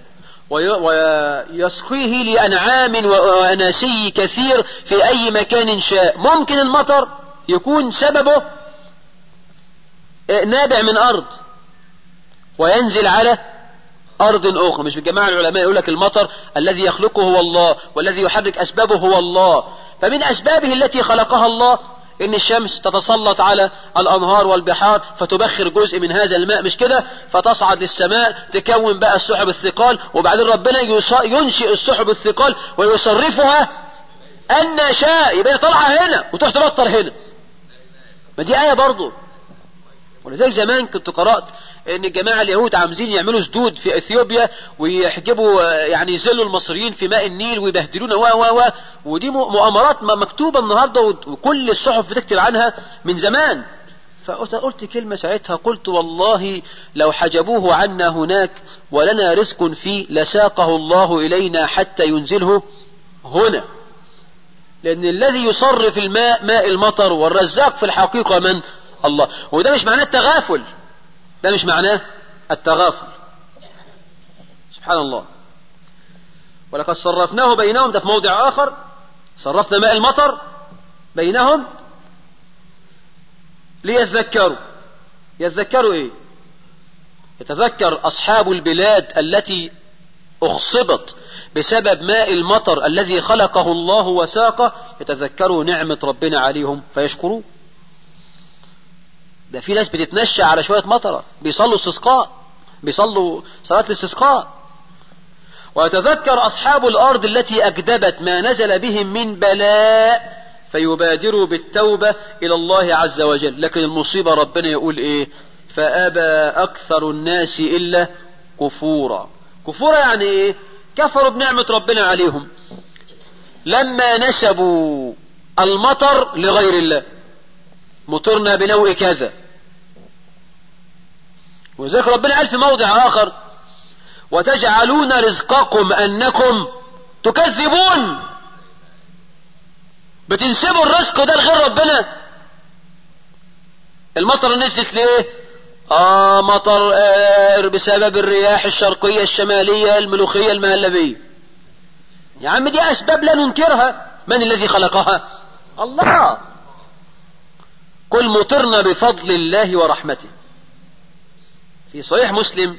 ويسقيه لأنعام وأناسي كثير في أي مكان شاء ممكن المطر يكون سببه نابع من أرض وينزل على أرض أخرى مش الجماعة العلماء يقول لك المطر الذي يخلقه هو الله والذي يحرك أسبابه هو الله فمن أسبابه التي خلقها الله ان الشمس تتسلط على الانهار والبحار فتبخر جزء من هذا الماء مش كده فتصعد للسماء تكون بقى السحب الثقال وبعدين ربنا ينشئ السحب الثقال ويصرفها ان شاء يبقى طالعه هنا وتروح تبطل هنا ما دي ايه برضه ولذلك زمان كنت قرات ان الجماعة اليهود عامزين يعملوا سدود في اثيوبيا ويحجبوا يعني يذلوا المصريين في ماء النيل ويبهدلونا و و و ودي مؤامرات مكتوبة النهاردة وكل الصحف بتكتب عنها من زمان فقلت كلمة ساعتها قلت والله لو حجبوه عنا هناك ولنا رزق فيه لساقه الله إلينا حتى ينزله هنا لأن الذي يصرف الماء ماء المطر والرزاق في الحقيقة من الله وده مش معناه التغافل ده مش معناه التغافل سبحان الله ولقد صرفناه بينهم ده في موضع آخر صرفنا ماء المطر بينهم ليذكروا يذكروا ايه يتذكر أصحاب البلاد التي أخصبت بسبب ماء المطر الذي خلقه الله وساقه يتذكروا نعمة ربنا عليهم فيشكروه ده في ناس بتتنشى على شوية مطرة بيصلوا استسقاء بيصلوا صلاة الاستسقاء ويتذكر أصحاب الأرض التي أكدبت ما نزل بهم من بلاء فيبادروا بالتوبة إلى الله عز وجل لكن المصيبة ربنا يقول إيه فأبى أكثر الناس إلا كفورا كفورا يعني إيه كفروا بنعمة ربنا عليهم لما نسبوا المطر لغير الله مطرنا بنوء كذا وذلك ربنا قال في موضع آخر وتجعلون رزقكم أنكم تكذبون بتنسبوا الرزق ده لغير ربنا المطر نزلت ليه آه مطر آه بسبب الرياح الشرقية الشمالية الملوخية المهلبية يا عم دي أسباب لا ننكرها من الذي خلقها الله قل مطرنا بفضل الله ورحمته في صحيح مسلم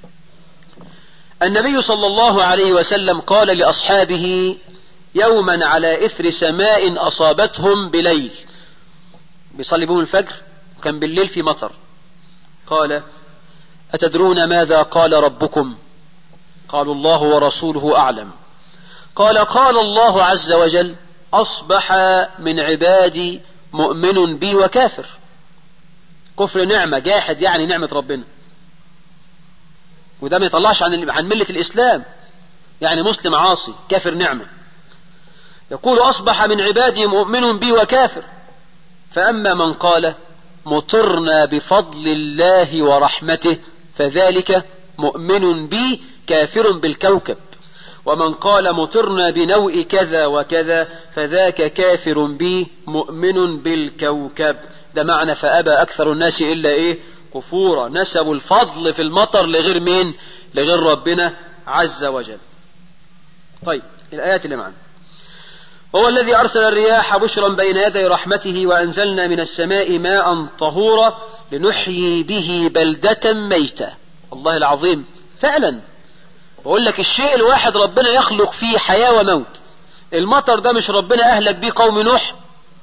النبي صلى الله عليه وسلم قال لأصحابه يوما على إثر سماء أصابتهم بليل بيصلي بهم الفجر كان بالليل في مطر قال أتدرون ماذا قال ربكم قالوا الله ورسوله أعلم قال قال الله عز وجل أصبح من عبادي مؤمن بي وكافر كفر نعمة جاحد يعني نعمة ربنا وده ما يطلعش عن عن ملة الإسلام يعني مسلم عاصي كافر نعمة يقول أصبح من عبادي مؤمن بي وكافر فأما من قال مطرنا بفضل الله ورحمته فذلك مؤمن بي كافر بالكوكب ومن قال مطرنا بنوء كذا وكذا فذاك كافر بي مؤمن بالكوكب ده معنى فأبى أكثر الناس إلا إيه كفورا نسبوا الفضل في المطر لغير مين لغير ربنا عز وجل طيب الآيات اللي معنا هو الذي أرسل الرياح بشرا بين يدي رحمته وأنزلنا من السماء ماء طهورا لنحيي به بلدة ميتة الله العظيم فعلا بقول لك الشيء الواحد ربنا يخلق فيه حياة وموت المطر ده مش ربنا أهلك بيه قوم نوح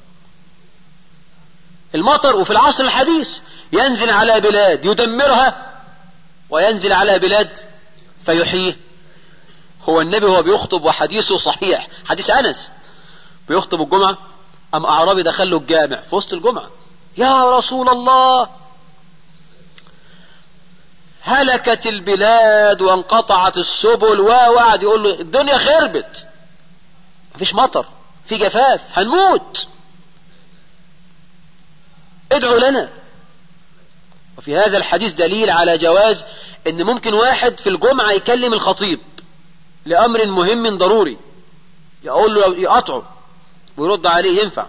المطر وفي العصر الحديث ينزل على بلاد يدمرها وينزل على بلاد فيحييه هو النبي هو بيخطب وحديثه صحيح حديث أنس بيخطب الجمعة أم أعرابي دخل له الجامع في وسط الجمعة يا رسول الله هلكت البلاد وانقطعت السبل ووعد يقول له الدنيا خربت مفيش مطر في جفاف هنموت ادعوا لنا وفي هذا الحديث دليل على جواز ان ممكن واحد في الجمعة يكلم الخطيب لامر مهم ضروري يقول له يقطعه ويرد عليه ينفع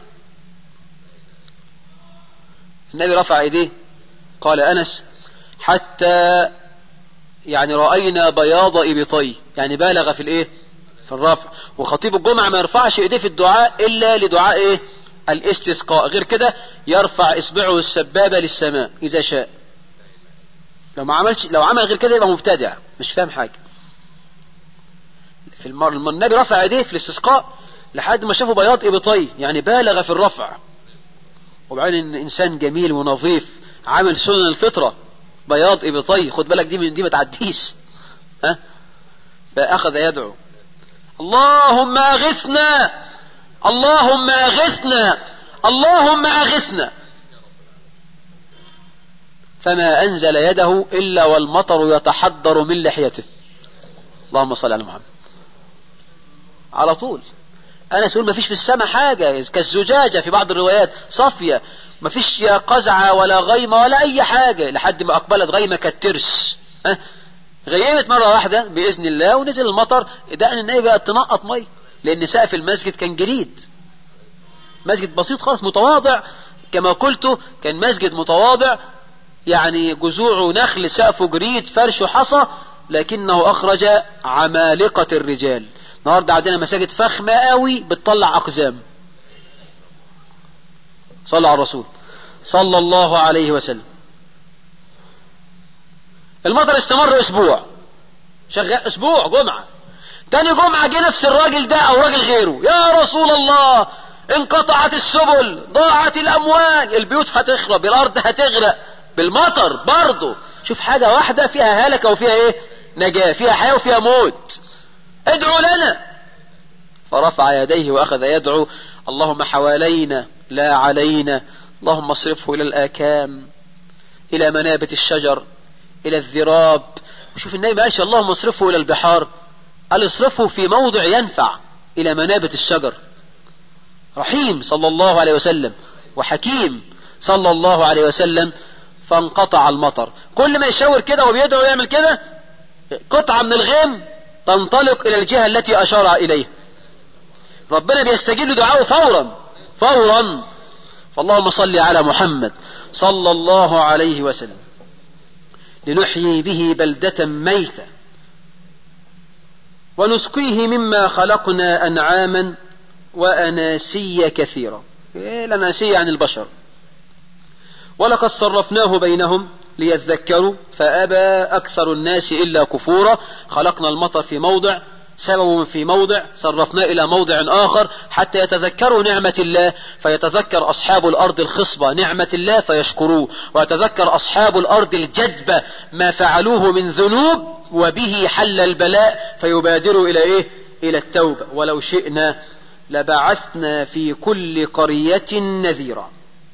النبي رفع ايديه قال انس حتى يعني رأينا بياض ابطي يعني بالغ في الايه في الرفع وخطيب الجمعة ما يرفعش ايديه في الدعاء الا لدعاء ايه الاستسقاء غير كده يرفع اصبعه السبابة للسماء اذا شاء لو ما عملش لو عمل غير كده يبقى مبتدع مش فاهم حاجة في المر... النبي رفع ايديه في الاستسقاء لحد ما شافوا بياض ابطي يعني بالغ في الرفع وبعدين انسان جميل ونظيف عامل سنن الفطرة بياض ابطي خد بالك دي من دي ما تعديش ها فاخذ يدعو اللهم اغثنا اللهم اغثنا اللهم اغثنا فما انزل يده الا والمطر يتحضر من لحيته اللهم صل على محمد على طول انا يقول ما فيش في السماء حاجة كالزجاجة في بعض الروايات صافية ما فيش يا قزعة ولا غيمة ولا اي حاجة لحد ما اقبلت غيمة كالترس أه؟ غيمت مرة واحدة بإذن الله ونزل المطر ده ان النبي بقى تنقط مي لان سقف المسجد كان جديد مسجد بسيط خالص متواضع كما قلت كان مسجد متواضع يعني جذوع نخل سقفه جريد فرش حصى لكنه اخرج عمالقة الرجال النهارده عندنا مساجد فخمة قوي بتطلع اقزام صلى على الرسول صلى الله عليه وسلم المطر استمر اسبوع شغال اسبوع جمعة تاني جمعة جه نفس الراجل ده او راجل غيره يا رسول الله انقطعت السبل ضاعت الاموال البيوت هتخرب الارض هتغرق بالمطر برضه شوف حاجة واحدة فيها هلكة وفيها ايه نجاة فيها حياة وفيها موت ادعوا لنا فرفع يديه واخذ يدعو اللهم حوالينا لا علينا اللهم اصرفه الى الاكام الى منابت الشجر الى الذراب وشوف النبي ما قالش اللهم اصرفه الى البحار قال اصرفه في موضع ينفع الى منابت الشجر رحيم صلى الله عليه وسلم وحكيم صلى الله عليه وسلم فانقطع المطر كل ما يشاور كده وبيدعو يعمل كده قطعة من الغيم تنطلق الى الجهة التي اشار اليها ربنا بيستجيب لدعائه فورا فورا فاللهم صل على محمد صلى الله عليه وسلم لنحيي به بلدة ميتة ونسقيه مما خلقنا أنعاما وأناسيا كثيرة إيه الأناسية عن البشر ولقد صرفناه بينهم ليذكروا فأبى أكثر الناس إلا كفورا خلقنا المطر في موضع سبب في موضع صرفناه إلى موضع آخر حتى يتذكروا نعمة الله فيتذكر أصحاب الأرض الخصبة نعمة الله فيشكروه ويتذكر أصحاب الأرض الجدبة ما فعلوه من ذنوب وبه حل البلاء فيبادروا إلى إيه إلى التوبة ولو شئنا لبعثنا في كل قرية نذيرا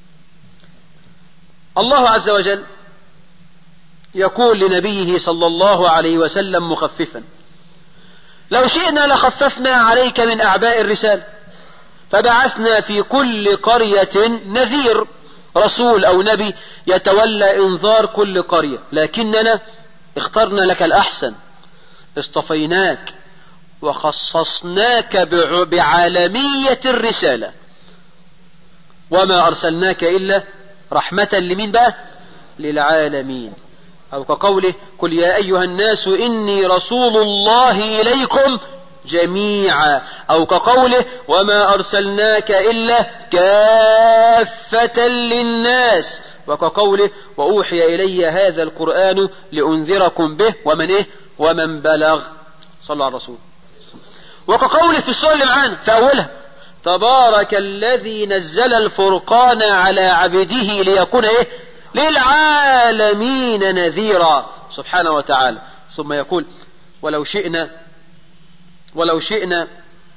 الله عز وجل يقول لنبيه صلى الله عليه وسلم مخففا لو شئنا لخففنا عليك من أعباء الرسالة فبعثنا في كل قرية نذير رسول أو نبي يتولى إنذار كل قرية لكننا اخترنا لك الأحسن اصطفيناك وخصصناك بعالمية الرسالة وما أرسلناك إلا رحمة لمين بقى للعالمين أو كقوله قل يا أيها الناس إني رسول الله إليكم جميعا أو كقوله وما أرسلناك إلا كافة للناس وكقوله وأوحي إلي هذا القرآن لأنذركم به ومن إيه ومن بلغ صلى على الرسول وكقوله في السورة اللي معانا في أولها تبارك الذي نزل الفرقان على عبده ليكون إيه للعالمين نذيرا سبحانه وتعالى ثم يقول ولو شئنا ولو شئنا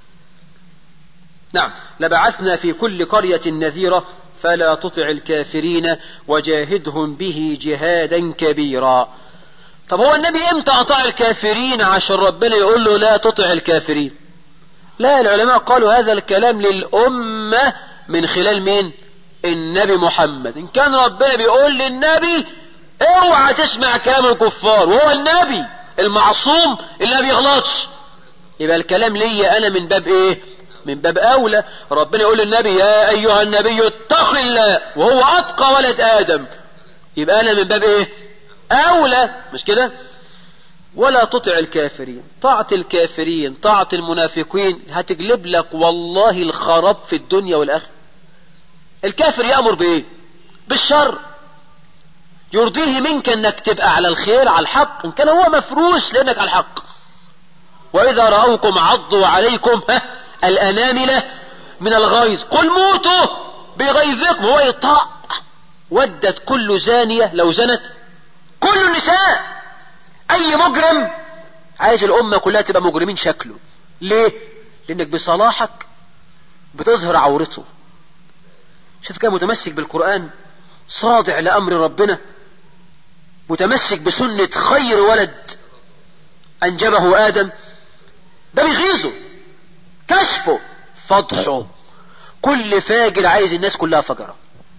نعم لبعثنا في كل قرية نذيرا فلا تطع الكافرين وجاهدهم به جهادا كبيرا طب هو النبي امتى اطاع الكافرين عشان ربنا يقول له لا تطع الكافرين لا العلماء قالوا هذا الكلام للأمة من خلال مين النبي محمد ان كان ربنا بيقول للنبي اوعى تسمع كلام الكفار وهو النبي المعصوم اللي ما بيغلطش يبقى الكلام ليا انا من باب ايه من باب اولى ربنا يقول للنبي يا ايها النبي اتق الله وهو اتقى ولد ادم يبقى انا من باب ايه اولى مش كده ولا تطع الكافرين طاعة الكافرين طاعة المنافقين هتجلب لك والله الخراب في الدنيا والاخره الكافر يأمر بايه بالشر يرضيه منك انك تبقى على الخير على الحق ان كان هو مفروس لانك على الحق واذا رأوكم عضوا عليكم ها الانامل من الغيظ قل موتوا بغيظكم هو يطاع ودت كل زانية لو زنت كل النساء اي مجرم عايز الامة كلها تبقى مجرمين شكله ليه لانك بصلاحك بتظهر عورته شوف كده متمسك بالقرآن صادع لأمر ربنا متمسك بسنة خير ولد أنجبه آدم ده بيغيظه كشفه فضحه كل فاجر عايز الناس كلها فجرة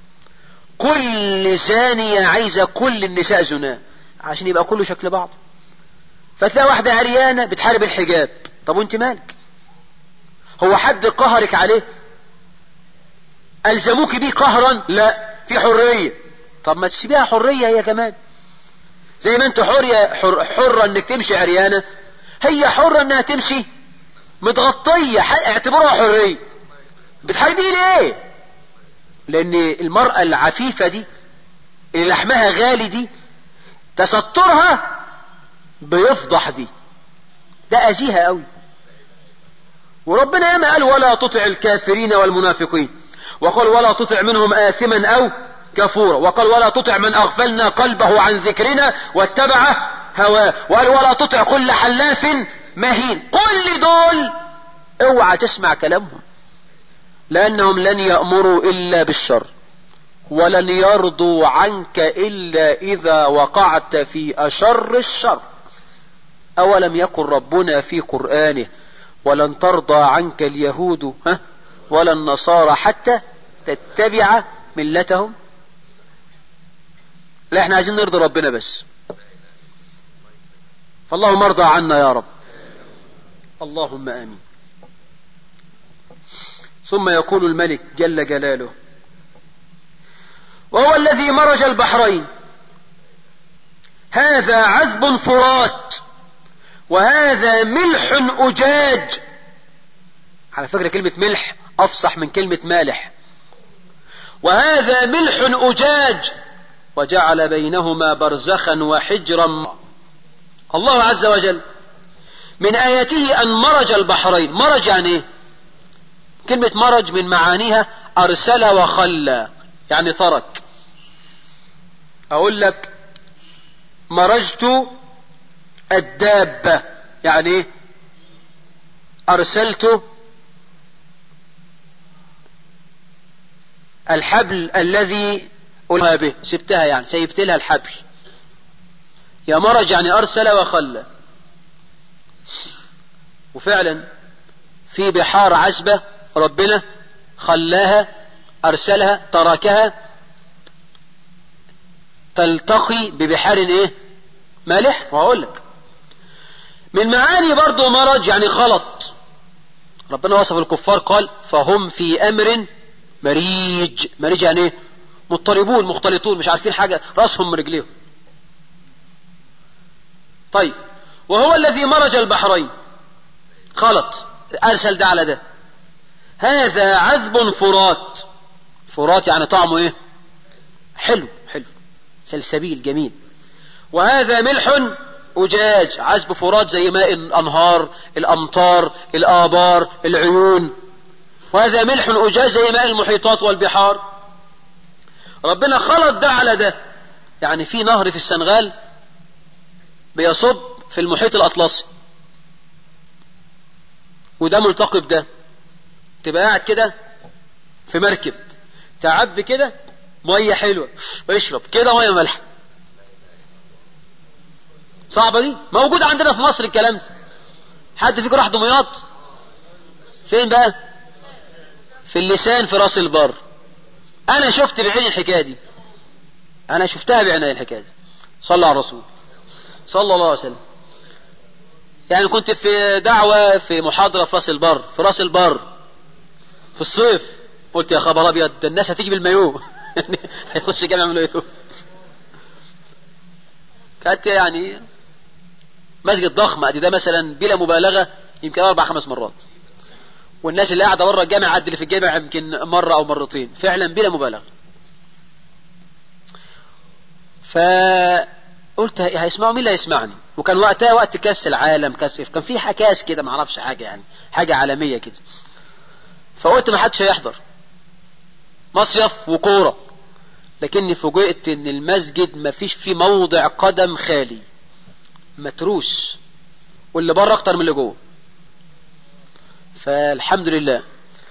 كل زانية عايزة كل النساء زنا عشان يبقى كله شكل بعض فتلاقي واحدة عريانة بتحارب الحجاب طب وانت مالك هو حد قهرك عليه ألزموك بيه قهرا لا في حرية طب ما تسيبيها حرية هي كمان زي ما انت حرية حر حرة انك تمشي عريانة هي حرة انها تمشي متغطية اعتبروها حرية بتحاربيه ليه لان المرأة العفيفة دي اللي لحمها غالي دي تسترها بيفضح دي ده اذيها قوي وربنا ياما قال ولا تطع الكافرين والمنافقين وقال ولا تطع منهم آثما أو كفورا وقال ولا تطع من أغفلنا قلبه عن ذكرنا واتبع هواه وقال ولا تطع كل حلاف مهين كل دول اوعى تسمع كلامهم لأنهم لن يأمروا إلا بالشر ولن يرضوا عنك إلا إذا وقعت في أشر الشر أولم يكن ربنا في قرآنه ولن ترضى عنك اليهود ها ولا النصارى حتى تتبع ملتهم لا احنا عايزين نرضي ربنا بس فاللهم ارضى عنا يا رب اللهم امين ثم يقول الملك جل جلاله وهو الذي مرج البحرين هذا عذب فرات وهذا ملح أجاج على فكرة كلمة ملح أفصح من كلمة مالح وهذا ملح أجاج وجعل بينهما برزخا وحجرا الله عز وجل من آياته أن مرج البحرين مرج يعني إيه؟ كلمة مرج من معانيها أرسل وخلى يعني ترك أقول لك مرجت الدابة يعني إيه؟ أرسلت الحبل الذي ألها به سبتها يعني سيبت لها الحبل يا مرج يعني أرسل وخلى وفعلا في بحار عزبة ربنا خلاها أرسلها تركها تلتقي ببحار ايه مالح وأقول لك من معاني برضو مرج يعني خلط ربنا وصف الكفار قال فهم في أمر مريج مريج يعني ايه مضطربون مختلطون مش عارفين حاجة راسهم من رجليهم طيب وهو الذي مرج البحرين خلط أرسل ده على ده هذا عذب فرات فرات يعني طعمه ايه حلو حلو سلسبيل جميل وهذا ملح أجاج عذب فرات زي ماء الأنهار الأمطار الآبار العيون وهذا ملح أجاج زي ماء المحيطات والبحار ربنا خلط ده على ده يعني في نهر في السنغال بيصب في المحيط الأطلسي وده ملتقي بده تبقى قاعد كده في مركب تعب كده ميه حلوه واشرب كده ميه مالحه صعبه دي موجود عندنا في مصر الكلام ده حد فيكم راح دمياط فين بقى في اللسان في راس البر انا شفت بعيني الحكايه دي انا شفتها بعيني الحكايه دي صلى على الرسول صلى الله عليه وسلم يعني كنت في دعوة في محاضرة في راس البر في راس البر في الصيف قلت يا خبر ابيض ده الناس هتيجي بالمايو هيخش جامع من ايه كانت يعني مسجد ضخم ادي ده مثلا بلا مبالغة يمكن اربع خمس مرات والناس اللي قاعدة بره الجامع قد اللي في الجامع يمكن مرة او مرتين فعلا بلا مبالغة فقلت هيسمعوا مين اللي هيسمعني وكان وقتها وقت كاس العالم كاس كان في كاس كده ما اعرفش حاجه يعني حاجه عالميه كده فقلت ما حدش هيحضر مصيف وكوره لكني فوجئت ان المسجد ما فيش فيه موضع قدم خالي متروس واللي بره اكتر من اللي جوه فالحمد لله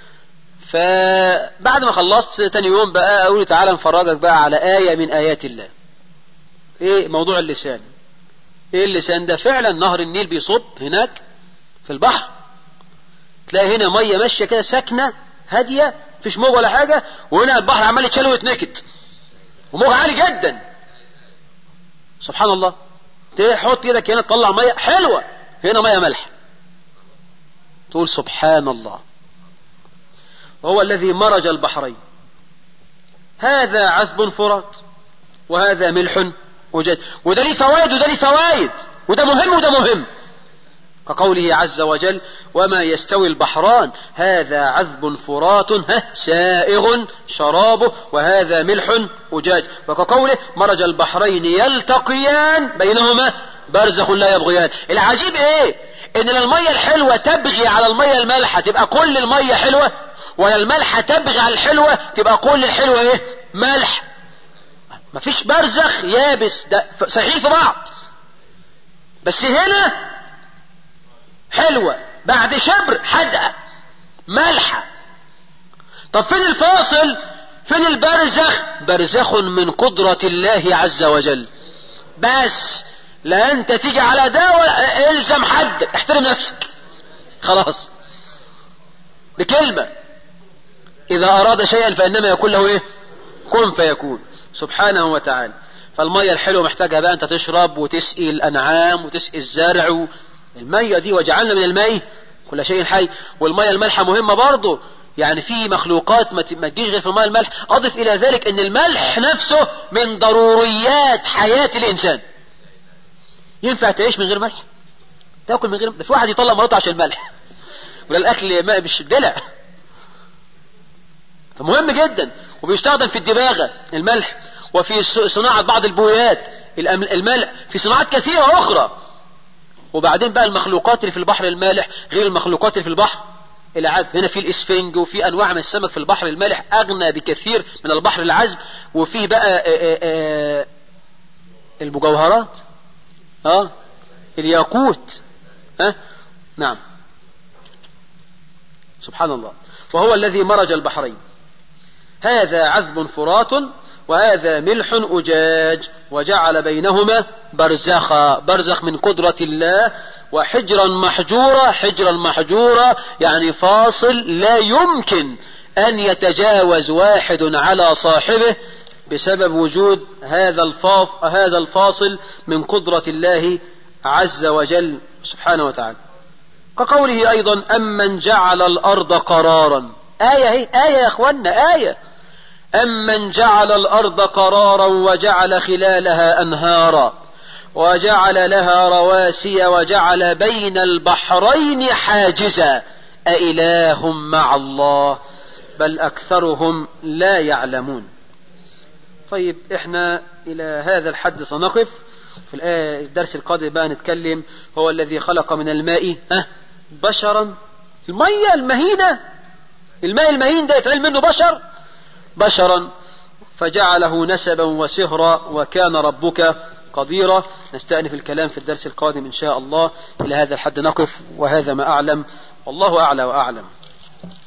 فبعد ما خلصت تاني يوم بقى اقول تعالى نفرجك بقى على آية من آيات الله ايه موضوع اللسان ايه اللسان ده فعلا نهر النيل بيصب هناك في البحر تلاقي هنا ميه ماشيه كده ساكنه هاديه مفيش موج ولا حاجه وهنا البحر عمال يتشال ويتنكت وموج عالي جدا سبحان الله تحط ايدك هنا تطلع ميه حلوه هنا ميه ملح تقول سبحان الله وهو الذي مرج البحرين هذا عذب فرات وهذا ملح وجد وده ليه فوائد وده ليه فوائد وده مهم وده مهم كقوله عز وجل وما يستوي البحران هذا عذب فرات ها سائغ شرابه وهذا ملح أجاج وكقوله مرج البحرين يلتقيان بينهما برزخ لا يبغيان العجيب ايه ان المية الحلوة تبغي على المية المالحة تبقى كل المية حلوة ولا المالحة تبغي على الحلوة تبقى كل الحلوة ايه ملح مفيش برزخ يابس ده صحيح في بعض بس هنا حلوة بعد شبر حدقة ملحة طب فين الفاصل فين البرزخ برزخ من قدرة الله عز وجل بس لا انت تيجي على ده ولا الزم حد احترم نفسك خلاص بكلمة اذا اراد شيئا فانما يكون له ايه كن فيكون سبحانه وتعالى فالمية الحلوة محتاجها بقى انت تشرب وتسقي الانعام وتسقي الزرع المية دي وجعلنا من الماء كل شيء حي والمية المالحة مهمة برضه يعني في مخلوقات ما تجيش غير في الماء الملح اضف الى ذلك ان الملح نفسه من ضروريات حياة الانسان ينفع تعيش من غير ملح تاكل من غير ده في واحد يطلع مراته عشان الملح ولا الاكل ما مش دلع فمهم جدا وبيستخدم في الدباغة الملح وفي صناعة بعض البويات الملح في صناعات كثيرة أخرى وبعدين بقى المخلوقات اللي في البحر المالح غير المخلوقات اللي في البحر العذب هنا في الاسفنج وفي انواع من السمك في البحر المالح اغنى بكثير من البحر العذب وفي بقى آآ آآ المجوهرات اه الياقوت ها آه؟ نعم سبحان الله وهو الذي مرج البحرين هذا عذب فرات وهذا ملح أجاج وجعل بينهما برزخا برزخ من قدرة الله وحجرا محجورا حجرا محجورا يعني فاصل لا يمكن أن يتجاوز واحد على صاحبه بسبب وجود هذا الفاصل, هذا الفاصل من قدرة الله عز وجل سبحانه وتعالى كقوله أيضا أمن جعل الأرض قرارا آية هي آية يا أخوانا آية أمن جعل الأرض قرارا وجعل خلالها أنهارا وجعل لها رواسي وجعل بين البحرين حاجزا أإله مع الله بل أكثرهم لا يعلمون طيب احنا إلى هذا الحد سنقف في الدرس القادم بقى نتكلم هو الذي خلق من الماء ها بشرا المية المهينة الماء المهين ده يتعلم منه بشر بشرا فجعله نسبا وسهرا وكان ربك قديرا نستأنف الكلام في الدرس القادم إن شاء الله إلى هذا الحد نقف وهذا ما أعلم والله أعلى وأعلم